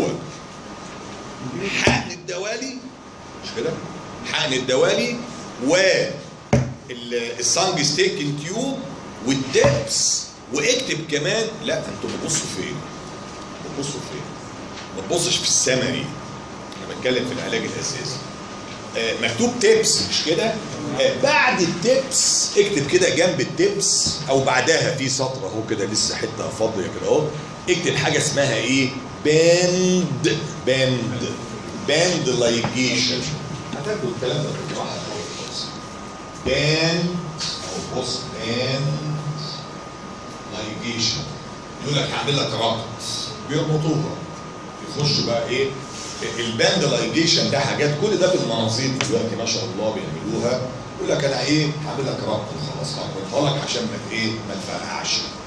حقن الدوالي مش كده حقن الدوالي و السانج ستيكن تيوب والدبس واكتب كمان لا انتوا بتبصوا فين بتبصوا فين ما تبصش في السمري انا بتكلم في العلاج الاساسي آه مكتوب تيبس مش كده آه بعد التيبس اكتب كده جنب التيبس او بعدها في سطر اهو كده لسه حته فاضيه كده اهو اكتب حاجه اسمها ايه باند باند باند لايجيشن هتاخدوا الكلام ده في الجراحه خالص باند او بص باند لايجيشن يقول لك هعمل لك ربط بيربطوها يخش بقى ايه الباند لايجيشن ده حاجات كل ده بالمناظير دلوقتي ما شاء الله بيعملوها يقول لك انا ايه هعمل لك ربط وخلاص هربطها لك عشان ما ايه ما تفرقعش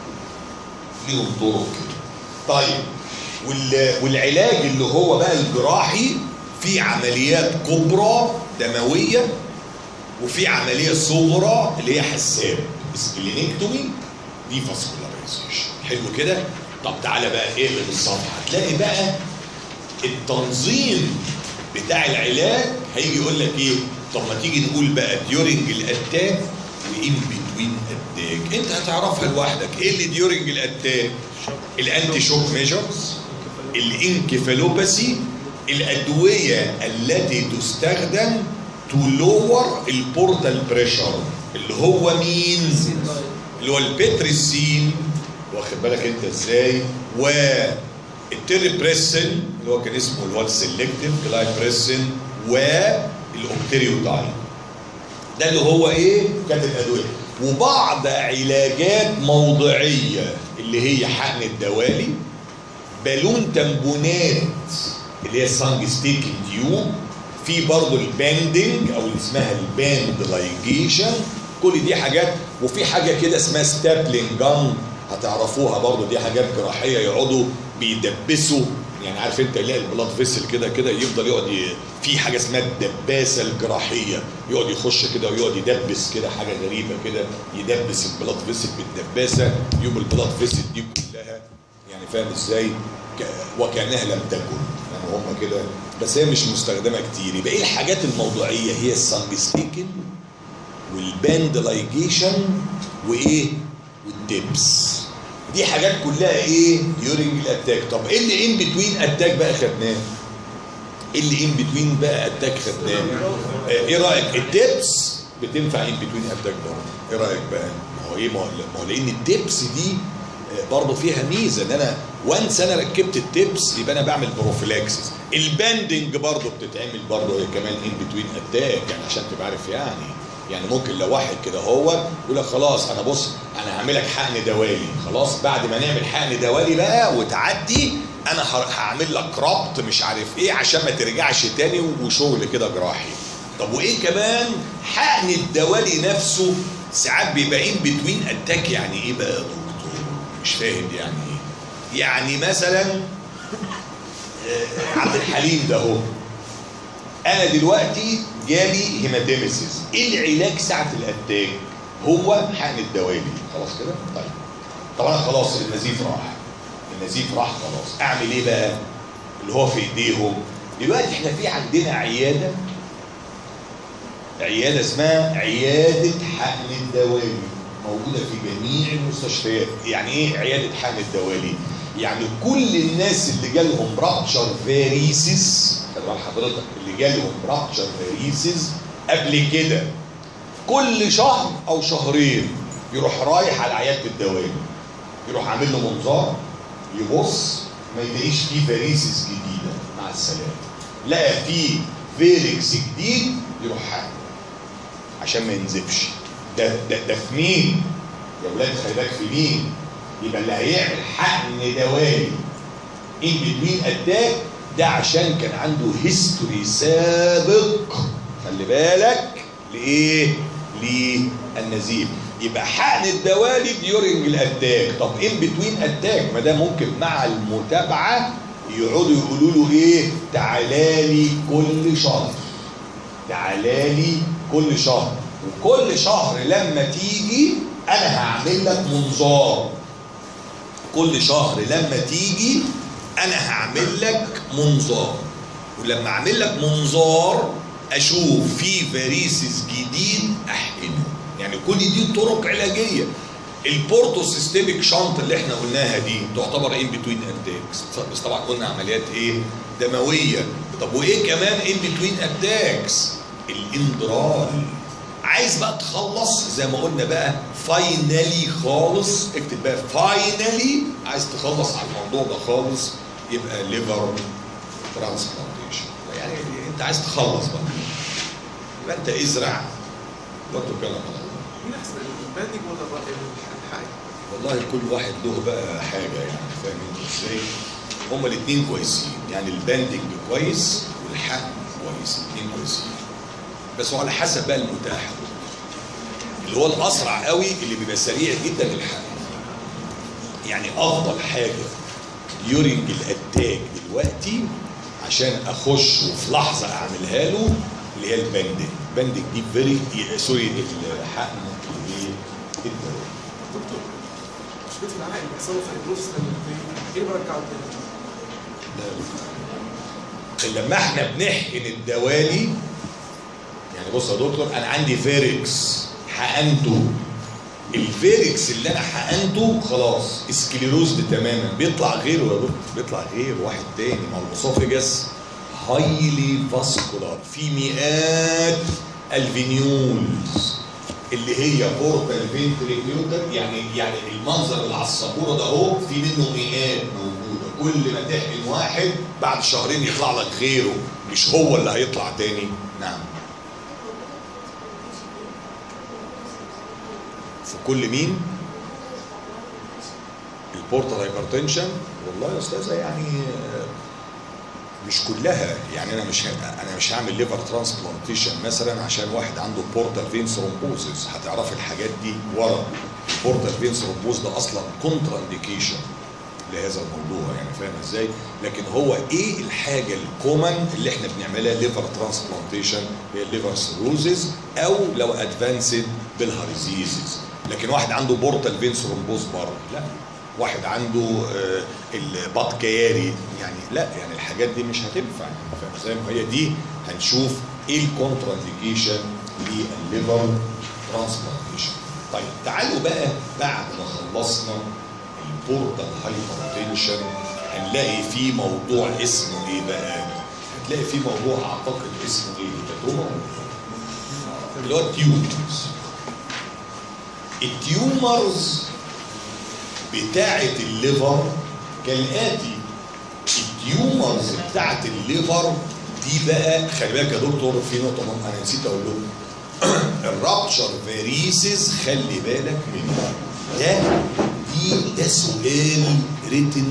ليهم طرق كده طيب وال... والعلاج اللي هو بقى الجراحي في عمليات كبرى دمويه وفي عمليه صغرى اللي هي حساب سبلينكتومي دي فاسكولاريزيشن حلو كده طب تعالى بقى ايه اللي الصفحه هتلاقي بقى التنظيم بتاع العلاج هيجي يقول لك ايه طب ما تيجي نقول بقى ديورنج الاتاك وان بتوين اتاك انت هتعرفها لوحدك ايه اللي ديورنج الاتاك الانتي شوك ميجرز الانكفالوباسي الادويه التي تستخدم تو لور البورتال بريشر اللي هو مين اللي هو البتريسين واخد بالك انت ازاي و التيريبريسين اللي هو كان اسمه اللي هو السلكتيف جلايبريسين والاوبتريوداين ده اللي هو ايه كانت الادويه وبعض علاجات موضعيه اللي هي حقن الدوالي بالون تمبونات اللي هي سانج ستيكن تيوب في برضه الباندنج او اللي اسمها الباند لايجيشن كل دي حاجات وفي حاجه كده اسمها ستابلينج جان هتعرفوها برضه دي حاجات جراحيه يقعدوا بيدبسوا يعني عارف انت تلاقي البلاد فيسل كده كده يفضل يقعد ي... في حاجه اسمها الدباسه الجراحيه يقعد يخش كده ويقعد يدبس كده حاجه غريبه كده يدبس البلاد فيسل بالدباسه يوم البلاد فيسل دي كلها يعني فاهم ازاي ك... وكانها لم تكن يعني هم كده بس هي مش مستخدمه كتير يبقى ايه الحاجات الموضوعيه هي السانجستيكن والباند لايجيشن وايه والدبس دي حاجات كلها ايه ديورنج الاتاك طب ايه اللي ان بتوين اتاك بقى خدناه ايه اللي ان بتوين بقى اتاك خدناه آه ايه رايك الدبس بتنفع ان بتوين اتاك برضه ايه رايك بقى ما هو ايه ما هو لان الدبس دي برضه فيها ميزه ان انا وانس انا ركبت التبس يبقى انا بعمل بروفيلاكسس الباندنج برضه بتتعمل برضه هي كمان ان بتوين اتاك يعني عشان تبقى عارف يعني يعني ممكن لو واحد كده هو يقول لك خلاص انا بص انا هعمل لك حقن دوالي خلاص بعد ما نعمل حقن دوالي بقى وتعدي انا هعمل لك ربط مش عارف ايه عشان ما ترجعش تاني وشغل كده جراحي طب وايه كمان حقن الدوالي نفسه ساعات بيبقى ان بتوين اتاك يعني ايه بقى يا دكتور مش فاهم يعني ايه يعني مثلا عبد الحليم ده هو انا دلوقتي جالي هيماتيمسيس ايه العلاج ساعه الاتاك هو حقن الدوالي خلاص كده طيب طب انا خلاص النزيف راح النزيف راح خلاص اعمل ايه بقى اللي هو في ايديهم دلوقتي احنا في عندنا عياده عياده اسمها عياده حقن الدوالي موجوده في جميع المستشفيات يعني ايه عياده حقن الدوالي يعني كل الناس اللي جالهم رابتشر فاريسيس خلي بال حضرتك اللي جالهم رابتشر فاريسيس قبل كده كل شهر او شهرين يروح رايح على عياده الدوالي يروح عامل له منظار يبص ما يلاقيش فيه فاريسيس جديده مع السلامه لقى فيه فيركس جديد يروح حقن عشان ما ينزفش ده ده ده في مين؟ يا ولاد خلي بالك في مين؟ يبقى اللي هيعمل حقن دوالي ان بتوين اتاك ده عشان كان عنده هيستوري سابق خلي بالك لايه؟ للنزيف يبقى حقن الدوالي ديورنج الاتاك طب ان بتوين اتاك ما ده ممكن مع المتابعه يقعدوا يقولوا له ايه؟ تعالى لي كل شهر تعالى لي كل شهر وكل شهر لما تيجي انا هعمل لك منظار كل شهر لما تيجي انا هعمل لك منظار ولما اعمل لك منظار اشوف في فاريسيس جديد احقنه يعني كل دي طرق علاجيه البورتو سيستميك شنط اللي احنا قلناها دي تعتبر ان بتوين اتاكس بس طبعا قلنا عمليات ايه دمويه طب وايه كمان ان بتوين اتاكس الاندرال عايز بقى تخلص زي ما قلنا بقى فاينالي خالص اكتب بقى فاينالي عايز تخلص على الموضوع ده خالص يبقى ليفر ترانسبلانتيشن يعني انت عايز تخلص بقى يبقى انت ازرع وتوكل على الله
مين احسن الباندنج ولا الرأي الحقيقي؟
والله كل واحد له بقى حاجه يعني فاهم انت ازاي هما الاثنين كويسين يعني الباندنج كويس والحقن كويس الاثنين كويسين بس هو على حسب بقى المتاح اللي هو الاسرع قوي اللي بيبقى سريع جدا الحقن يعني افضل حاجه ديورنج الاتاك دلوقتي عشان اخش وفي لحظه اعملها له اللي هي الباندنج الباندنج دي فيري سوري الحقن اللي هي الدواء
دكتور مشكلة العقل اللي بيحصل له فايبروس ايه اللي برجعه تاني؟
لما احنا بنحقن الدوالي يعني بص يا دكتور انا عندي فيركس حقنته الفيركس اللي انا حقنته خلاص اسكليروز تماما بيطلع غيره يا دكتور بيطلع غير واحد تاني ما هو الاسوفيجاس هايلي فاسكولار في مئات الفينيولز اللي هي بورتال فينتريكيوتر يعني يعني المنظر اللي على السبوره ده اهو في منه مئات موجوده كل ما تحقن واحد بعد شهرين يطلع لك غيره مش هو اللي هيطلع تاني نعم في كل مين البورتال هايبرتنشن والله يا استاذه يعني آه، مش كلها يعني انا مش ه- انا مش هعمل ليفر ترانسبلانتيشن مثلا عشان واحد عنده بورتال فين ثرومبوزس هتعرفي الحاجات دي ورا البورتال فين ثرومبوز ده اصلا كونترا انديكيشن لهذا الموضوع يعني فاهم ازاي لكن هو ايه الحاجه الكومن اللي احنا بنعملها ليفر ترانسبلانتيشن هي الليفر سيروزز او لو ادفانسد بالهاريزيزز لكن واحد عنده بورتال فين ثرومبوز بره لا واحد عنده آه، البط كياري يعني لا يعني الحاجات دي مش هتنفع يعني فاهم ازاي ما هي دي هنشوف ايه الكونترا انديكيشن للليفر ترانسبلانتيشن طيب تعالوا بقى بعد ما خلصنا البورتال هايبرتنشن هنلاقي فيه موضوع اسمه ايه بقى؟ هتلاقي فيه موضوع اعتقد اسمه ايه؟ هيباتوما اللي هو التيومرز التيومرز بتاعة الليفر كالآتي التيومرز بتاعة الليفر دي بقى خلي بالك يا دكتور في نقطة مهمة أنا نسيت أقول لكم الرابتشر فاريسز خلي بالك منه ده دي ده سؤال ريتن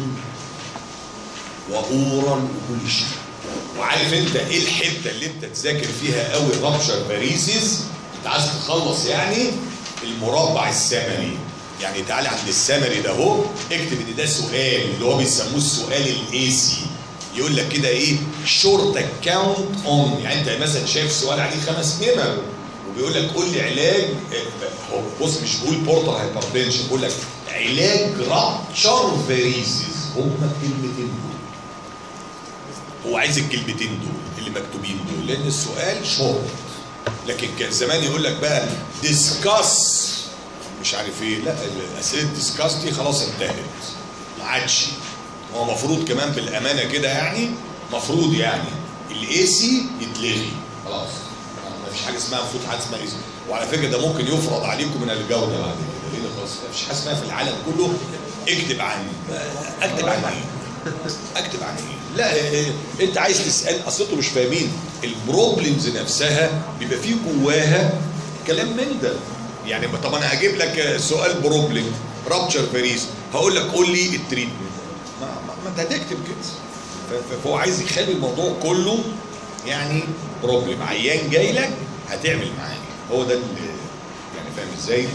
واورال وكل شيء وعارف انت ايه الحته اللي انت تذاكر فيها قوي الرابشر فاريسز انت عايز تخلص يعني المربع الثمني يعني تعالى عند السمري ده اهو اكتب ان ده سؤال اللي هو بيسموه السؤال الايسي يقول لك كده ايه شورت اكاونت اون يعني انت مثلا شايف سؤال عليه خمس نمر وبيقول لك قول لي علاج هو بص مش بقول بورتال هايبرتنشن بقول لك علاج رابتشر فيريزز هما الكلمتين دول هو عايز الكلمتين دول اللي مكتوبين دول لان السؤال شورت لكن كان زمان يقول لك بقى ديسكاس مش عارف ايه لا الاسئله ديسكاس دي خلاص انتهت ما عادش هو المفروض كمان بالامانه كده يعني مفروض يعني الاي سي يتلغي خلاص ما فيش حاجه اسمها المفروض حاجه اسمها اي سي وعلى فكره ده ممكن يفرض عليكم من الجوده بعد كده لان خلاص ما فيش حاجه اسمها في العالم كله اكتب عني اكتب عن ايه؟ اكتب عن ايه؟ لا إيه انت عايز تسال اصل انتوا مش فاهمين البروبلمز نفسها بيبقى فيه جواها كلام من ده يعني طب انا هجيب لك سؤال بروبلم رابتشر فيريز هقول لك قول لي التريتمنت ما, ما, ما انت هتكتب كده ف- ف- فهو عايز يخلي الموضوع كله يعني بروبلم عيان جاي لك هتعمل معاه إيه. هو ده اللي يعني فاهم ازاي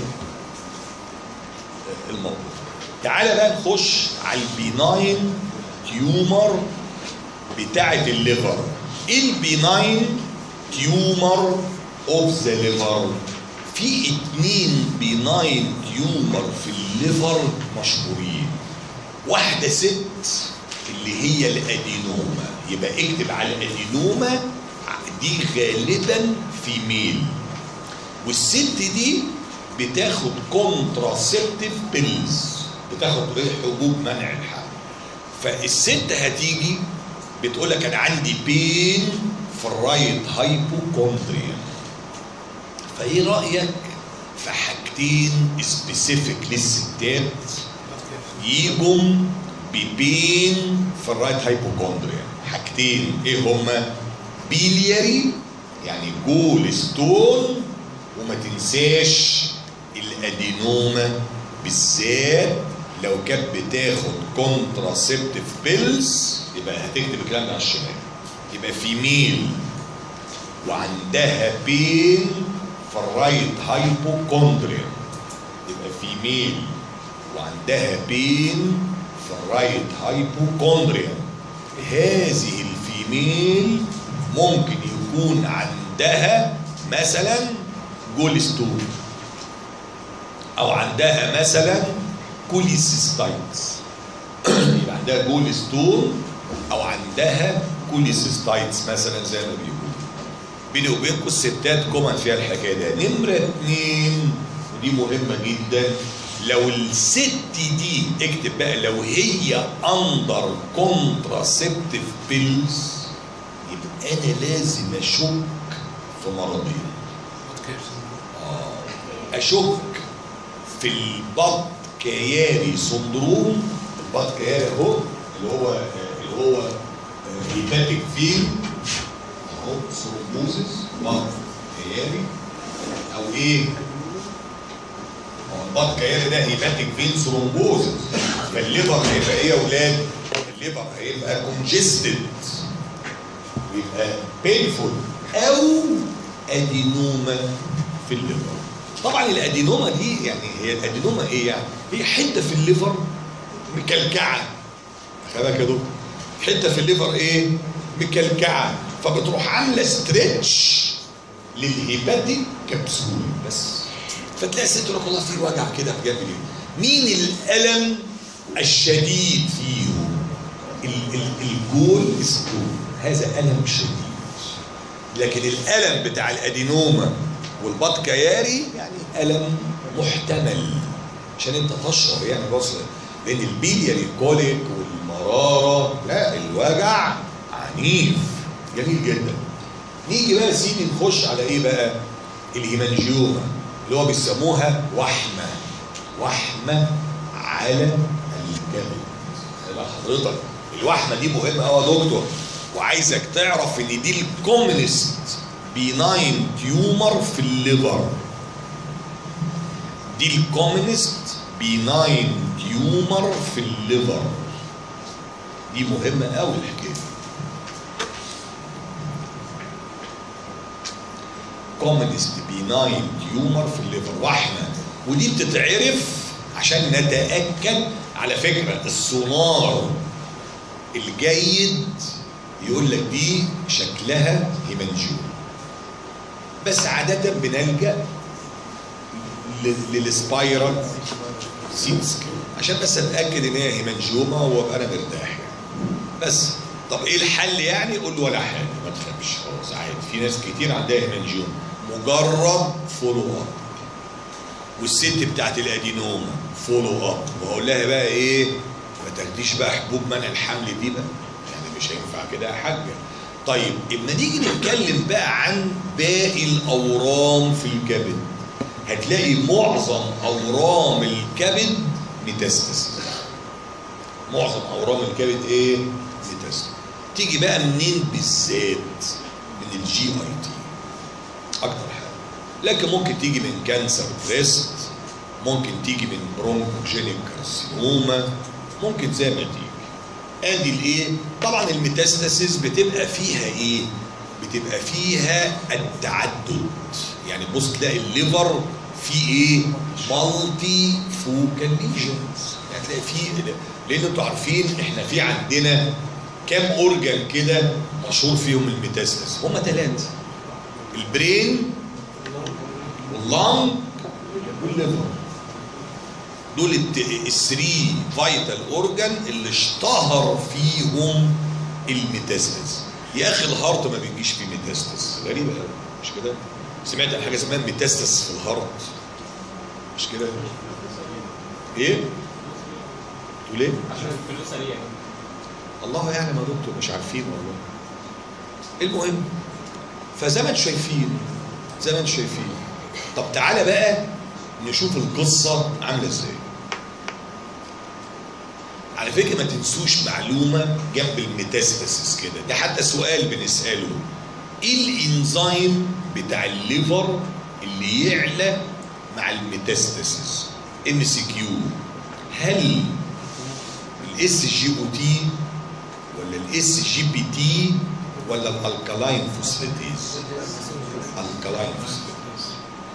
الموضوع تعالى بقى نخش على البيناين تيومر بتاعه الليفر ايه البيناين تيومر اوف ذا ليفر في اتنين بيناين تيومر في الليفر مشهورين واحده ست اللي هي الادينوما يبقى اكتب على الادينوما دي غالبا فيميل والست دي بتاخد كونتراسبتيف بيلز بتاخد حبوب منع الحمل فالست هتيجي بتقول لك انا عندي بين في الرايت هايبوكوندريا فايه رايك في حاجتين سبيسيفيك للستات يجوا ببين في الرايت هايبوكوندريا حاجتين ايه هما بيلياري يعني جول ستون وما تنساش الادينوما بالذات لو كانت بتاخد كونتراسبتيف بيلز يبقى هتكتب الكلام ده على الشمال يبقى فيميل وعندها بين في الرايت هايبوكوندريا يبقى فيميل وعندها بين في الرايت هايبوكوندريا هذه الفيميل ممكن يكون عندها مثلا جول ستون او عندها مثلا كوليسيستايتس يبقى عندها جول ستون او عندها كوليسيستايتس مثلا زي ما بيقولوا بيني وبينكم الستات كومن فيها الحكايه ده نمره اتنين ودي مهمه جدا لو الست دي اكتب بقى لو هي اندر كونتراسبتيف بيلز يبقى انا لازم اشك في مرضين اشك في البط كياري سندروم البط كياري اهو اللي هو اللي هو هيباتيك فين اهو ثرومبوزس بط كياري او ايه هو البط كياري ده هيباتيك فين ثرومبوزس فالليفر هيبقى ايه يا اولاد؟ الليفر هيبقى كونجستد ويبقى بينفول او ادينوما في الليفر طبعا الادينوما دي يعني هي الادينوما ايه يعني؟ هي حته في الليفر مكلكعه خلي بالك يا دكتور حته في الليفر ايه؟ مكلكعه فبتروح عامله ستريتش للهيباتيك كبسول بس فتلاقي الست تقول لك والله في وجع كده في جنب اليمين مين الالم الشديد فيه؟ ال- ال- الجول ستون هذا الم شديد لكن الالم بتاع الادينوما والبط كياري يعني الم محتمل عشان انت تشعر يعني بص لان البيلياري كوليك والمراره لا الوجع عنيف جميل جدا نيجي بقى يا سيدي نخش على ايه بقى الهيمانجيوما اللي هو بيسموها وحمه وحمه على الكبد يبقى حضرتك الوحمه دي مهمه قوي يا دكتور وعايزك تعرف ان دي الكومنست بيناين تيومر في الليفر دي الكومنست بيناين تيومر في الليفر دي مهمه قوي الحكايه دي كومنست بيناين تيومر في الليفر وحمه ودي بتتعرف عشان نتاكد على فكره السونار الجيد يقول لك دي شكلها هيمنجيوم بس عادة بنلجأ لل- للسبايرال سيت سكين عشان بس اتاكد ان هي هيمنجيوما وابقى انا مرتاح يعني بس طب ايه الحل يعني قول له ولا حاجه ما تخافش خلاص عادي في ناس كتير عندها هيمنجيوما مجرد فولو اب والست بتاعت الادينوما فولو اب واقول لها بقى ايه ما تاخديش بقى حبوب منع الحمل دي بقى يعني مش هينفع كده يا حاجه طيب اما نيجي نتكلم بقى عن باقي الاورام في الكبد هتلاقي معظم اورام الكبد ميتاستاسيس معظم اورام الكبد ايه ميتاستاسيس تيجي بقى منين بالذات من الجي اي تي اكتر حاجه لكن ممكن تيجي من كانسر بريست ممكن تيجي من برونكوجينيك كارسينوما ممكن زي ما تيجي ادي الايه طبعا الميتاستاسيس بتبقى فيها ايه بتبقى فيها التعدد يعني بص تلاقي الليفر فيه ايه مالتي فوكال ليجنز يعني تلاقي فيه لان انتوا عارفين احنا في عندنا كام اورجان كده مشهور فيهم الميتاستاسيس هم ثلاثه البرين واللنج والليفر دول الت- الثري فايتال اورجان اللي اشتهر فيهم الميتاستاس يا اخي الهارت ما بيجيش فيه ميتاستاس غريبه قوي مش كده سمعت عن حاجه اسمها ميتاستاس في الهارت مش كده ايه تقول ايه
عشان الفلوس سريع
الله يعلم يا دكتور مش عارفين والله المهم فزي ما انتم شايفين زي ما انتم شايفين طب تعالى بقى نشوف القصه عامله ازاي على فكره ما تنسوش معلومه جنب الميتاستاسيس كده ده حتى سؤال بنساله ايه الانزيم بتاع الليفر اللي يعلى مع الميتاستاسيس ام سي كيو هل الاس جي او تي ولا الاس جي بي تي ولا الالكالاين فوسفاتيز الكالاين فوسفاتيز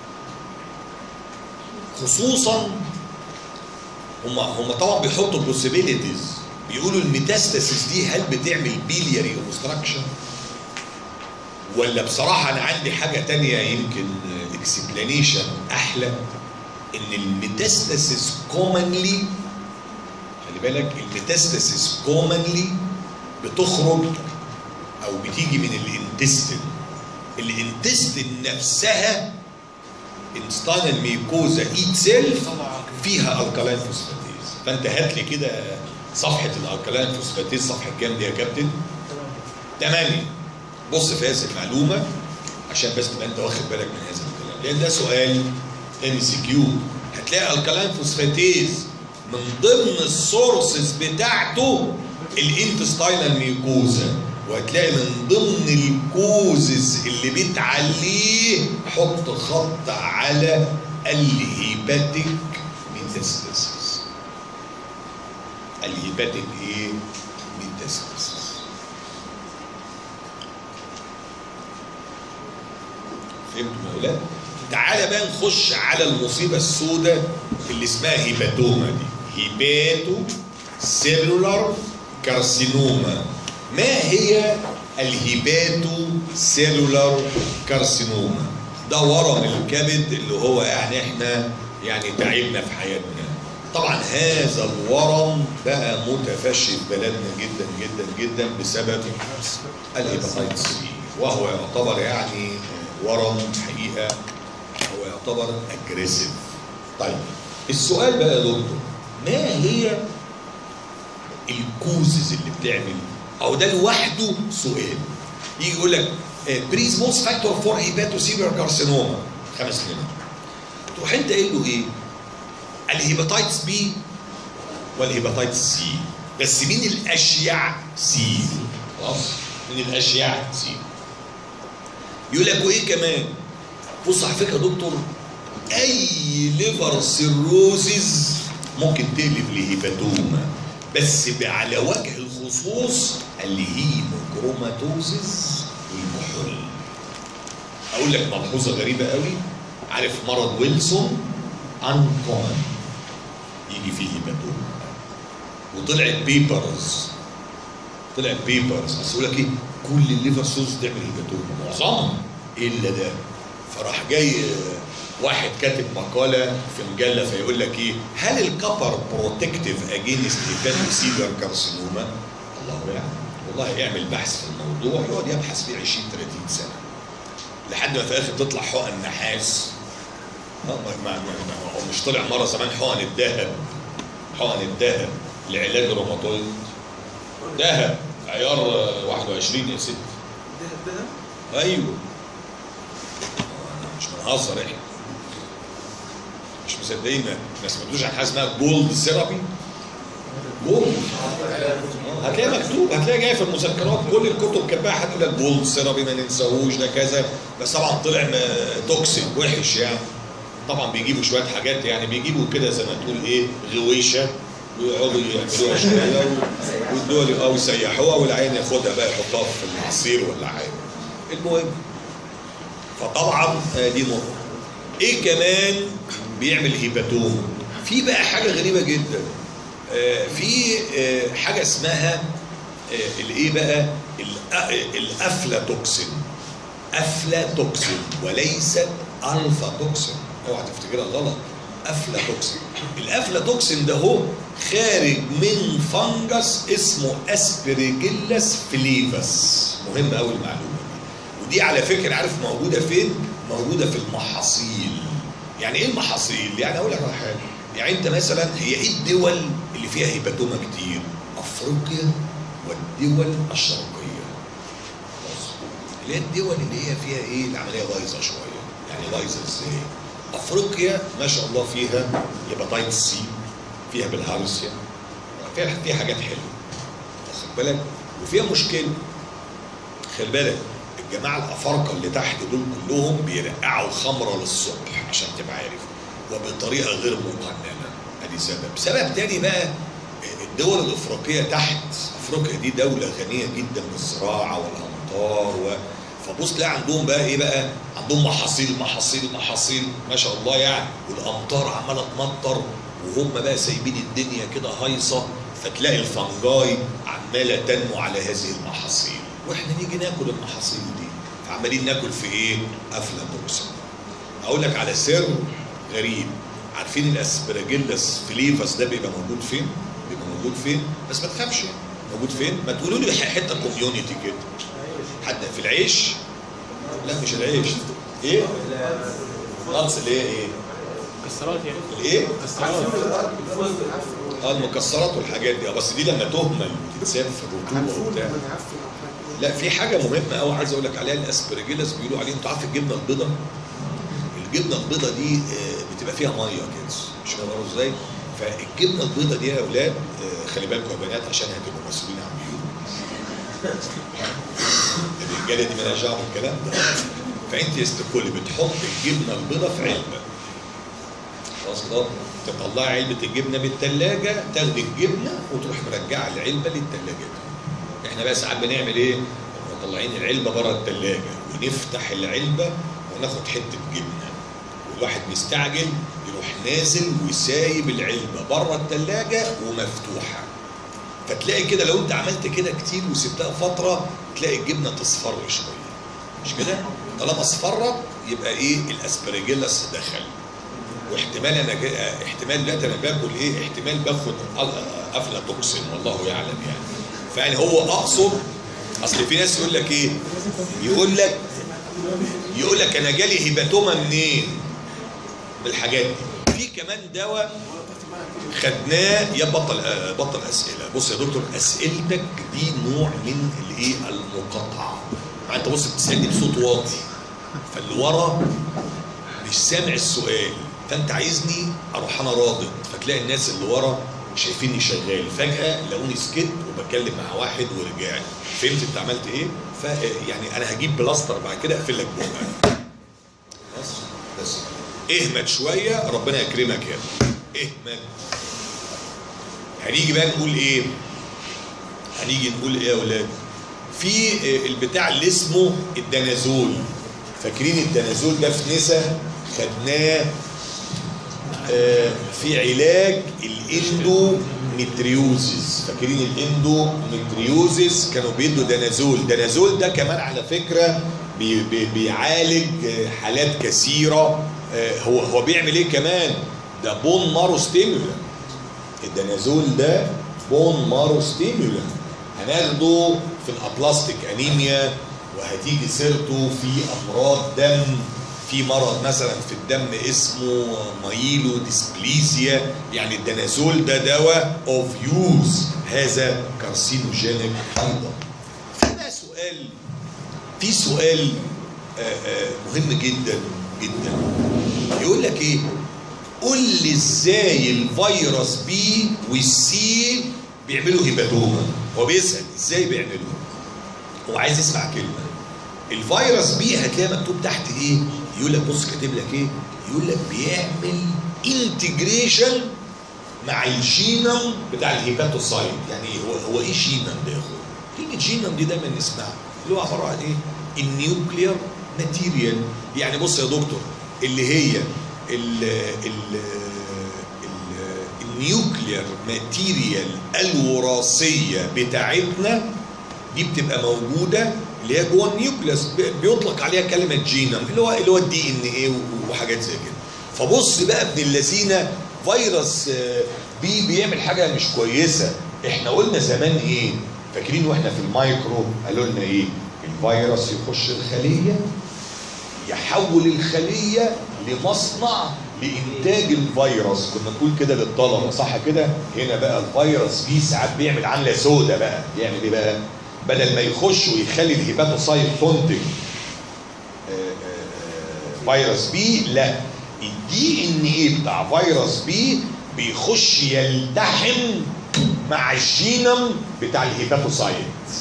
خصوصا هم هم طبعا بيحطوا بوسيبيليتيز بيقولوا الميتاستاسيس دي هل بتعمل بيلياري اوبستراكشن ولا بصراحه انا عندي حاجه تانية يمكن اكسبلانيشن احلى ان الميتاستاسيس كومنلي خلي بالك الميتاستاسيس كومنلي بتخرج او بتيجي من الانتستين الانتستين نفسها انستانال ميكوزا ايت سيلف فيها الكالين فوسفاتيز فانت هات لي كده صفحه الالكالين فوسفاتيز صفحه كام دي يا كابتن؟ تمانية بص في هذه المعلومه عشان بس تبقى انت واخد بالك من هذا الكلام لان ده سؤال ام سي كيو هتلاقي الكالين فوسفاتيز من ضمن السورسز بتاعته الانتستاينال ميكوزا وهتلاقي من ضمن الكوزز اللي بتعليه حط خط على الهيباتيك ميتاستاسيس الهيباتيك ايه ميتاستاسيس فهمتوا يا اولاد تعالى بقى نخش على المصيبه السوداء اللي اسمها هيباتوما دي هيباتو سيلولار كارسينوما ما هي الهيباتو سيلولار كارسينوما ده ورم الكبد اللي هو يعني احنا يعني تعبنا في حياتنا طبعا هذا الورم بقى متفشي في بلدنا جدا جدا جدا بسبب الهيباتيتس بي وهو يعتبر يعني ورم حقيقه هو يعتبر اجريسيف طيب السؤال بقى يا دكتور ما هي الكوزز اللي بتعمل او ده لوحده سؤال يجي يقول لك بريز موست فاكتور فور هيباتو سيلر كارسينوما خمس كلمات تروح انت قايل له ايه؟ الهيباتيتس بي والهيباتيتس سي بس مين الاشيع سي خلاص من الاشيع سي يقول لك وايه كمان بص على فكره يا دكتور اي ليفر سيروزز ممكن تقلب لهيباتوما بس على وجه الخصوص الهيموكروماتوزز والكحول اقول لك ملحوظه غريبه قوي عارف مرض ويلسون انكومن يجي فيه هيباتوما وطلعت بيبرز طلع بيبرز بس يقول لك ايه كل الليفر سيلز تعمل هيباتوما معظمها الا ده فراح جاي آه، واحد كاتب مقاله في مجله فيقول لك ايه هل الكبر بروتكتيف اجينست هيباتوسيلر كارسينوما الله يعلم والله اعمل بحث في الموضوع يقعد يبحث فيه 20 30 سنه لحد ما في الاخر تطلع حقن نحاس آه، ما ما ما ما- هو مش طلع مره زمان حقن الذهب حقن الذهب لعلاج الروماتويد ذهب عيار آه، 21 يا ست
ده ده
ايوه مش بنهزر احنا مش مصدقين ما ما سمعتوش عن حاجه اسمها جولد ثيرابي جولد آه، هتلاقي مكتوب هتلاقي جاي في المذكرات كل الكتب كاتباها هتقول لك جولد ثيرابي ما ننساهوش ده كذا بس طبعا طلع م- توكسيك وحش يعني طبعا بيجيبوا شويه حاجات يعني بيجيبوا كده زي ما تقول ايه غويشه ويقعدوا يعملوها شويه و- ويدوها او يسيحوها والعين ياخدها بقى يحطها في العصير ولا حاجه المهم فطبعا آه، دي نقطه ايه كمان بيعمل هيباتوم في بقى حاجه غريبه جدا آه، في آه، حاجه اسمها آه، الايه بقى الأ- الافلاتوكسين افلاتوكسين وليست الفا توكسين اوعى تفتكرها غلط افلاتوكسين الافلاتوكسين ده هو خارج من فنجس اسمه اسبرجيلاس فليفس مهم قوي المعلومه دي ودي على فكره عارف موجوده فين موجوده في المحاصيل يعني ايه المحاصيل يعني اقول لك على حاجه يعني انت مثلا هي ايه الدول اللي فيها هيباتوما كتير افريقيا والدول الشرقيه خلاص؟ اللي هي الدول اللي هي فيها ايه العمليه بايظه شويه يعني بايظه ازاي افريقيا ما شاء الله فيها هيباتايتس سي فيها بالهارسيا فيها فيها حاجات حلوه واخد بالك وفيها مشكله خلي بالك الجماعه الافارقه اللي تحت دول كلهم بيرقعوا خمره للصبح عشان تبقى عارف وبطريقه غير مقننه ادي سبب سبب تاني بقى الدول الافريقيه تحت افريقيا دي دوله غنيه جدا بالزراعه والامطار و... فبص تلاقي عندهم بقى ايه بقى عندهم محاصيل محاصيل محاصيل ما شاء الله يعني والامطار عماله تمطر وهم بقى سايبين الدنيا كده هايصه فتلاقي الفنجاي عماله تنمو على هذه المحاصيل واحنا نيجي ناكل المحاصيل دي فعمالين ناكل في ايه؟ افلاتوكسين اقول لك على سر غريب عارفين الاسبراجيلاس فليفاس ده بيبقى موجود فين؟ بيبقى موجود فين؟ بس ما تخافش موجود فين؟ ما تقولوا لي حته كوميونيتي كده حد في العيش؟ لا مش العيش ايه؟ نقص اللي هي ايه؟
مكسرات يعني
الايه؟
مكسرات
اه المكسرات والحاجات دي آه، بس دي لما تهمل وتتساب في الرطوبه
هنفول
وبتاع
لما نعفن او حاجه
لا في حاجه مهمه قوي عايز اقول لك عليها الاسبرجيلاس بيقولوا عليه انت عارف الجبنه البيضاء الجبنه البيضاء دي آه، بتبقى فيها ميه كده مش فاهم أقول ازاي فالجبنه البيضاء دي يا اولاد آه، خلي بالكم يا بنات عشان هتبقوا مسؤولين عن بيوت الرجاله دي مالهاش دعوه بالكلام ده فانت يا ست الكل بتحط الجبنه البيضاء في علبه خلاص كده تطلعي علبه الجبنه من الثلاجه تاخدي الجبنه وتروح مرجعه العلبه للثلاجه احنا بقى ساعات بنعمل ايه؟ نبقى مطلعين العلبه بره الثلاجه ونفتح العلبه وناخد حته جبنه والواحد مستعجل يروح نازل وسايب العلبه بره الثلاجه ومفتوحه فتلاقي كده لو انت عملت كده كتير وسبتها فتره تلاقي الجبنه تصفر شويه مش كده؟ طالما اصفرت يبقى ايه الاسبرجيلاس دخل واحتمال انا جا... احتمال دلوقتي انا باكل ايه؟ احتمال باخد أ- افلاتوكسين والله يعلم يعني. فيعني هو اقصد اصل في ناس يقول لك ايه؟ يقول لك يقول لك انا جالي هيباتوما منين؟ من الحاجات دي. في كمان دواء خدناه يا بطل آه، بطل اسئله بص يا دكتور اسئلتك دي نوع من الايه المقاطعه مع انت بص بتسالني بصوت واطي فاللي ورا مش سامع السؤال فانت عايزني اروح انا رادد فتلاقي الناس اللي ورا شايفيني شغال فجاه لقوني سكت وبتكلم مع واحد ورجعت فهمت انت عملت ايه ف يعني انا هجيب بلاستر بعد كده اقفل لك بقك خلاص بس اهمت شويه ربنا يكرمك يا ابني اهمت هنيجي بقى نقول ايه هنيجي نقول ايه يا اولاد في آه، البتاع اللي اسمه الدنازول فاكرين الدنازول ده في نسا خدناه آه، في علاج الاندومتريوزز فاكرين الاندومتريوزز كانوا بيدوا دانازول دانازول ده كمان على فكره بي بي بيعالج آه، حالات كثيره آه، هو هو بيعمل ايه كمان ده بون مارو ستيمولانت الدانازول ده بون مارو ستيمولانت هناخده في الابلاستيك انيميا وهتيجي سيرته في امراض دم في مرض مثلا في الدم اسمه مايلو ديسبليزيا يعني الدنازول ده دواء اوف يوز هذا كارسينوجينيك ايضا في بقى سؤال في سؤال آه، آه، مهم جدا جدا يقول لك ايه قول لي ازاي الفيروس بي والسي بيعملوا هيباتوما هو بيسال ازاي بيعملوا هو عايز يسمع كلمه الفيروس بي هتلاقي مكتوب تحت ايه يقول لك بص كاتب لك ايه يقول لك بيعمل انتجريشن مع الجينوم بتاع الهيباتوسايت يعني إيه؟ هو هو ايه جينوم ده يا اخويا كلمه جينوم دي دايما نسمعها اللي هو عباره عن ايه النيوكلير ماتيريال يعني بص يا دكتور اللي هي ال ال ال النيوكلير ماتيريال الوراثيه بتاعتنا دي بتبقى موجوده اللي هي جوه النيوكليوس بي- بيطلق عليها كلمه جينوم اللي هو اللي هو الدي ان ايه وحاجات زي كده فبص بقى ابن اللذينه فيروس آه، بي بيعمل حاجه مش كويسه احنا قلنا زمان ايه فاكرين واحنا في المايكرو قالوا لنا ايه الفيروس يخش الخليه يحول الخليه لمصنع لانتاج الفيروس كنا نقول كده للطلبه صح كده هنا بقى الفيروس بي ساعات بيعمل عامله سودة بقى يعمل ايه بقى بدل ما يخش ويخلي الهيباتوسايت تنتج آه، آه، آه، فيروس بي لا الدي ان ايه بتاع فيروس بي بيخش يلتحم مع الجينوم بتاع الهيباتوسايت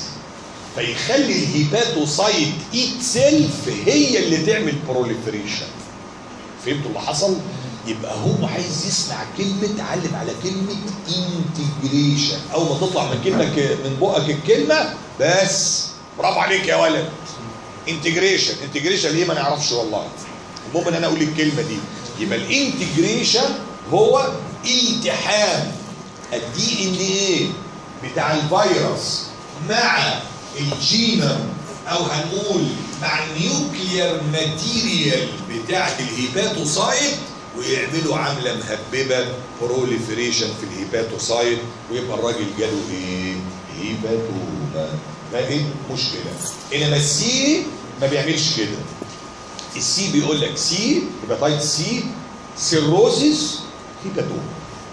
فيخلي الهيباتوسايت ايت سيلف هي اللي تعمل بروليفريشن فهمتوا اللي حصل يبقى هو عايز يسمع كلمة علم على كلمة انتجريشن أول ما تطلع من كلمة من بقك الكلمة بس برافو عليك يا ولد انتجريشن انتجريشن ليه ما نعرفش والله المهم ان انا اقول الكلمة دي يبقى الانتجريشن هو التحام الدي ان ايه بتاع الفيروس مع الجينوم او هنقول مع النيوكليير ماتيريال بتاعت الهيباتوسايت ويعملوا عامله مهببه بروليفريشن في الهيباتوسايت ويبقى الراجل جاله ايه؟ هيباتوما فاهم مشكله انما السي ما بيعملش كده السي بيقول لك سي هيباتايت سي سيروزيس هيباتوما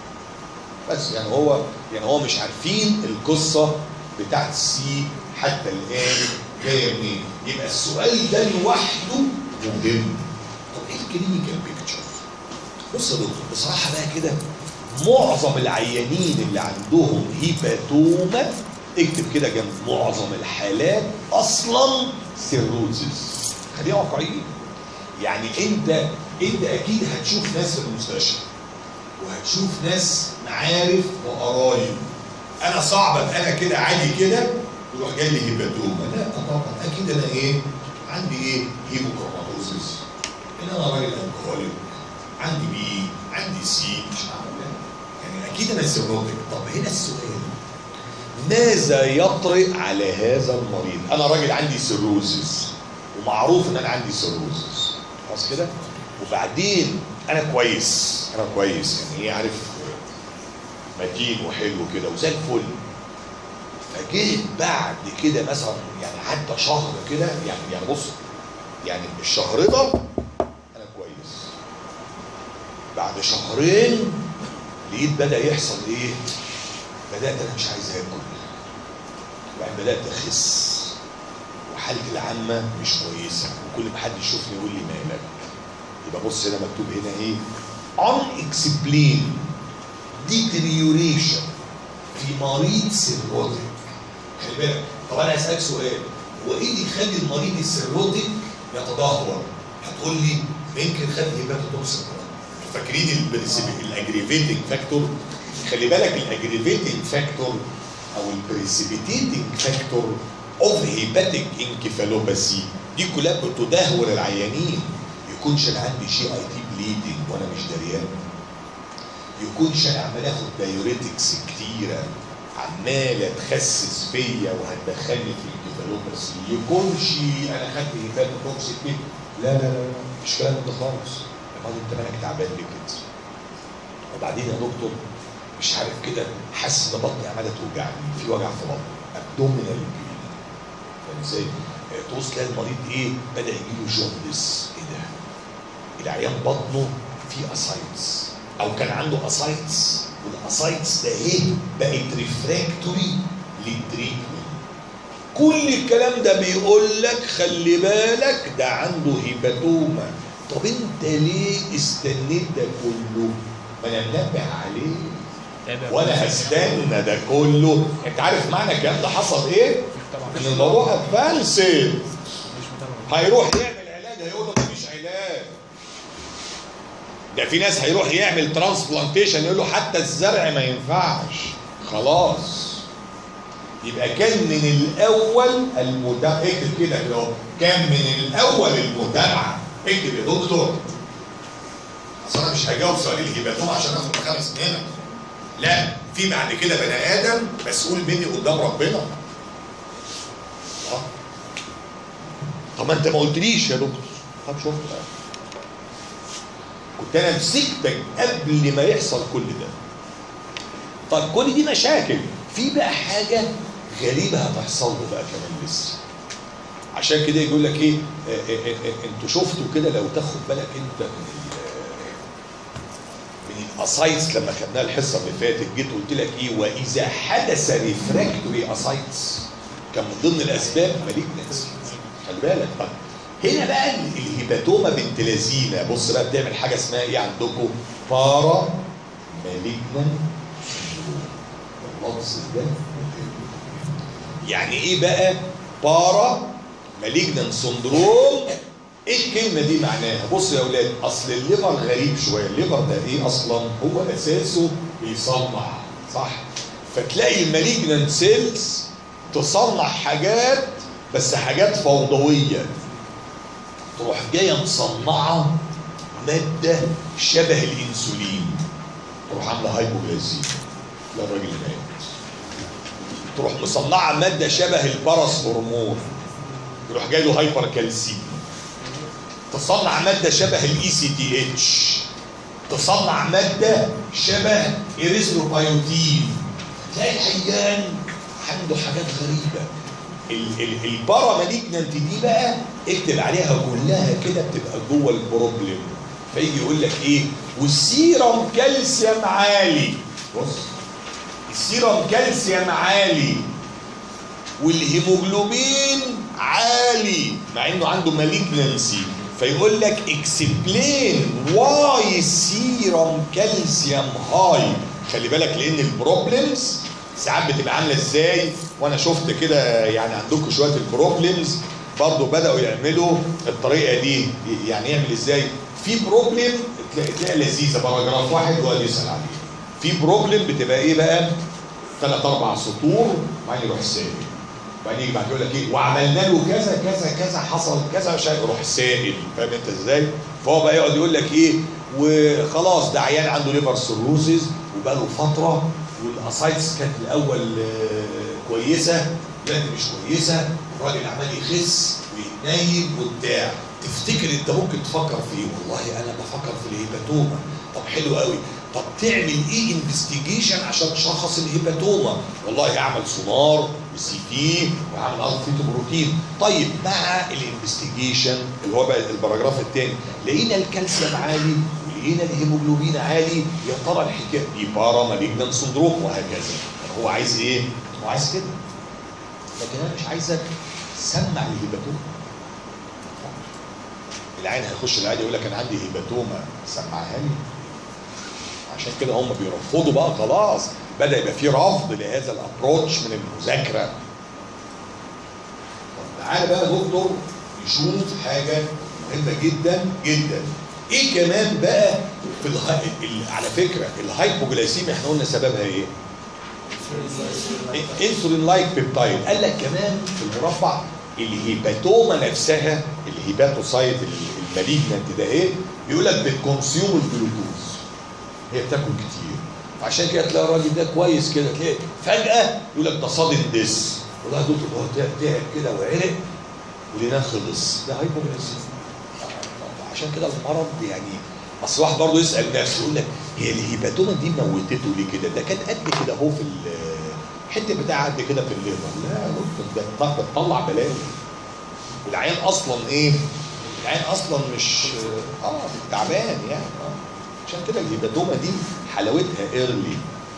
بس يعني هو يعني هو مش عارفين القصه بتاعت السي حتى الان جايه منين يبقى السؤال ده لوحده مهم طب ايه الكلينيكال بيكتشر بص يا دكتور بصراحه بقى كده معظم العيانين اللي عندهم هيباتوما اكتب كده جنب معظم الحالات اصلا سيروزيس خلينا واقعيين يعني انت انت اكيد هتشوف ناس في المستشفى وهتشوف ناس معارف وقرايب انا صعب ابقى انا كده عادي كده يروح جاي لي هيباتوما لا طبعا اكيد انا ايه عندي ايه هيموكروماتوزيس ان انا راجل الكحوليك عندي بي عندي سي مش عارف يعني اكيد انا سيروتك طب هنا السؤال ماذا يطرق على هذا المريض انا راجل عندي سيروزيس ومعروف ان انا عندي سيروزيس خلاص كده وبعدين انا كويس انا كويس يعني ايه عارف متين وحلو كده وزي الفل فجيت بعد كده مثلا يعني عدى شهر كده يعني يعني بص يعني الشهر ده انا كويس بعد شهرين لقيت بدا يحصل ايه بدات انا مش عايز اكل وبعدين بدات اخس وحالتي العامه مش كويسه وكل ما حد يشوفني يقول لي مالك يبقى بص هنا مكتوب هنا ايه unexplained deterioration في مريض سيروتك خلي بالك طب انا هسالك سؤال هو ايه اللي يخلي المريض السيروتك يتدهور؟ هتقول لي يمكن خد هيباتوتوكسين فاكرين الاجريفيتنج فاكتور خلي بالك الاجريفيتنج فاكتور او البريسيبيتيتنج فاكتور اوف هيباتيك انكفالوباسي دي كلها بتدهور العيانين يكونش انا عندي شي اي تي بليدنج وانا مش دريان يكونش انا عمال اخد دايوريتكس كتيره عماله تخسس فيا وهتدخلني في الكيفالوباسي يكونش انا خدت هيباتوتوكسيك كده لا لا لا لا مش كلام ده خالص امال انت مالك تعبان ليه كده وبعدين يا دكتور مش عارف كده حاسس ان بطني عماله توجعني في وجع في بطني ابدومينال بين فاهم ازاي؟ آه، تبص تلاقي المريض ايه بدا يجيله جوندس ايه ده؟ العيان بطنه فيه اسايتس او كان عنده اسايتس والاسايتس ده ايه بقت ريفراكتوري للتريتمنت كل الكلام ده بيقول لك خلي بالك ده عنده هيباتوما طب انت ليه استنيت ده كله ما انا منبه عليه وانا هستنى ده كله انت عارف معنى الكلام ده حصل ايه ان الموضوع اتفلسف هيروح يعمل علاج هيقول له مفيش علاج ده في ناس هيروح يعمل ترانسبلانتيشن يقول له حتى الزرع ما ينفعش خلاص يبقى كان من الاول المتابعه اكتب كده كده اهو كان من الاول المتابعه اكتب يا دكتور اصل انا مش هجاوب سؤال الهيباتوما عشان اخد خمس منك لا في بعد كده بني ادم مسؤول مني قدام ربنا آه. طب ما انت ما قلتليش يا دكتور طب شوف بقى كنت انا مسكتك قبل ما يحصل كل ده طب كل دي مشاكل في بقى حاجه غريبه هتحصل له بقى كمان لسه عشان كده يقول لك ايه آه، آه، آه، آه، انتوا شفتوا كده لو تاخد بالك انت من ال- من الاسايتس لما خدناها الحصه اللي فاتت جيت قلت لك ايه واذا حدث ريفراكتوري اسايتس كان من ضمن الاسباب مالجنس خلي بالك طب هنا بقى ال- الهيباتوما بنت لذينه بص بقى بتعمل حاجه اسمها ايه عندكم بارا مالجنان اللفظ ده مهم. يعني ايه بقى بارا مالجنان سندروم ايه الكلمه دي معناها بص يا اولاد اصل الليفر غريب شويه الليفر ده ايه اصلا هو اساسه بيصنع صح فتلاقي المالجنان سيلز تصنع حاجات بس حاجات فوضويه تروح جايه مصنعه ماده شبه الانسولين تروح عامله هايبوجلاسيميا لا الراجل مات تروح مصنعه ماده شبه البرص هرمون يروح جاي له هايبر كالسيميا تصنع ماده شبه الاي سي تي اتش تصنع ماده شبه ايريثروبايوتين تلاقي العيان عنده حاجات غريبه ال- ال- البارا مالجنانت دي بقى اكتب عليها كلها كده بتبقى جوه البروبلم فيجي يقول لك ايه والسيرم كالسيوم عالي بص السيرم كالسيوم عالي والهيموجلوبين عالي مع انه عنده مالجنسي فيقول لك اكسبلين واي سيرم كالسيوم هاي خلي بالك لان البروبلمز ساعات بتبقى عامله ازاي وانا شفت كده يعني عندكم شويه البروبلمز برضه بداوا يعملوا الطريقه دي يعني يعمل ازاي في بروبلم تلاقي تلاقي لذيذه باراجراف واحد ويقعد يسال عليه في بروبلم بتبقى ايه بقى ثلاث اربع سطور وبعدين يروح سائل وبعدين يجي بعد يقول لك ايه وعملنا له كذا كذا كذا حصل كذا مش عارف يروح سائل فاهم انت ازاي؟ فهو بقى يقعد يقول لك ايه وخلاص ده عيان عنده ليفر سيروزز وبقى له فتره والاسايتس كانت الاول آه، كويسه دلوقتي مش كويسه الراجل عمال يخس ويتنايم وبتاع تفتكر انت ممكن تفكر في ايه؟ والله انا بفكر في الهيباتوما طب حلو قوي طب تعمل ايه انفستيجيشن عشان تشخص الهيباتوما والله اعمل سونار وسي تي واعمل الفيتو بروتين طيب مع الانفستيجيشن اللي هو بقى الباراجراف الثاني لقينا الكالسيوم عالي ولقينا الهيموجلوبين عالي يا ترى الحكايه دي بارا مالجنان سندروم وهكذا هو عايز ايه؟ هو عايز كده لكن انا مش عايزك تسمع الهيباتوما العين هيخش العادي يقول لك انا عندي هيباتوما سمعها لي عشان كده هم بيرفضوا بقى خلاص بدا يبقى في رفض لهذا الابروتش من المذاكره طب تعالى بقى يا دكتور نشوف حاجه مهمه جدا جدا ايه كمان بقى في الهاي... ال- على فكره الهايبوجلايسيميا احنا قلنا سببها ايه؟ انسولين لايك بيبتايد قال لك كمان في المربع الهيباتوما نفسها الهيباتوسايت المالجنت ده ايه؟ بيقول لك بتكونسيوم الجلوكوز هي بتاكل كتير عشان كده تلاقي الراجل ده كويس كده تلاقي فجاه يقول لك ده صادم ديس والله يا دكتور هو تعب تعب كده وعرق وليناه خلص ده هايبوغليسيميا عشان كده المرض يعني اصل واحد برضه يسال نفسه يقول لك هي الهيباتوما دي موتته ليه كده؟ ده كان قد كده اهو في الحته بتاع قد كده في الليفر لا يا دكتور ده بتطلع- بتطلع بلاوي والعيان اصلا ايه؟ العيان اصلا مش اه تعبان يعني اه عشان كده الهيباتوما دي حلاوتها ايرلي